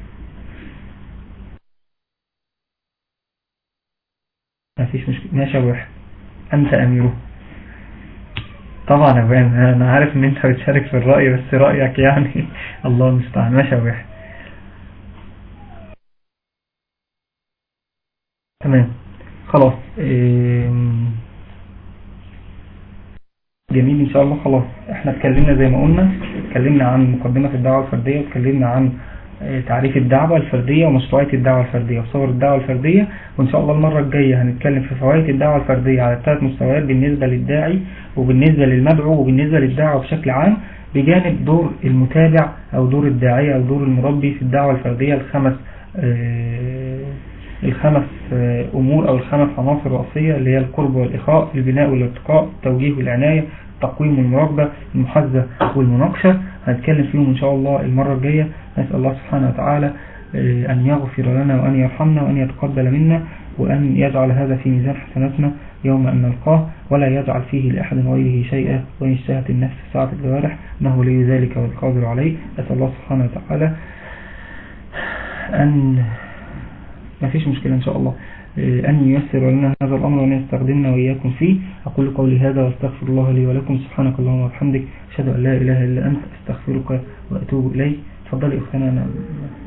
مفيش مشكلة ماشي يا واحد أنت أميره طبعا يا بان أنا عارف إن أنت بتشارك في الرأي بس رأيك يعني الله المستعان ماشي يا واحد تمام خلاص جميل إن شاء الله خلاص احنا اتكلمنا زي ما قلنا اتكلمنا عن مقدمة الدعوة الفردية واتكلمنا عن تعريف الدعوة الفردية ومشروعية الدعوة الفردية وصور الدعوة الفردية وإن شاء الله المرة الجاية هنتكلم في فوائد الدعوة الفردية على ثلاث مستويات بالنسبة للداعي وبالنسبة للمدعو وبالنسبة للدعوة بشكل عام بجانب دور المتابع أو دور الداعية أو دور المربي في الدعوة الفردية الخمس الخمس أمور أو الخمس عناصر رئيسية اللي هي القرب والإخاء البناء والارتقاء التوجيه والعناية التقويم والمراقبة المحاسبة والمناقشة هنتكلم فيهم إن شاء الله المرة الجاية نسأل الله سبحانه وتعالى أن يغفر لنا وأن يرحمنا وأن يتقبل منا وأن يجعل هذا في ميزان حسناتنا يوم أن نلقاه ولا يجعل فيه لأحد غيره شيئا وإن اشتهت النفس ساعة الجوارح إنه لي ذلك والقادر عليه أسأل الله سبحانه وتعالى أن ما فيش مشكلة إن شاء الله أن ييسر لنا هذا الأمر وأن يستخدمنا وإياكم فيه أقول قولي هذا واستغفر الله لي ولكم سبحانك اللهم وبحمدك أشهد أن لا إله إلا أنت أستغفرك وأتوب إليك تفضلي أختنا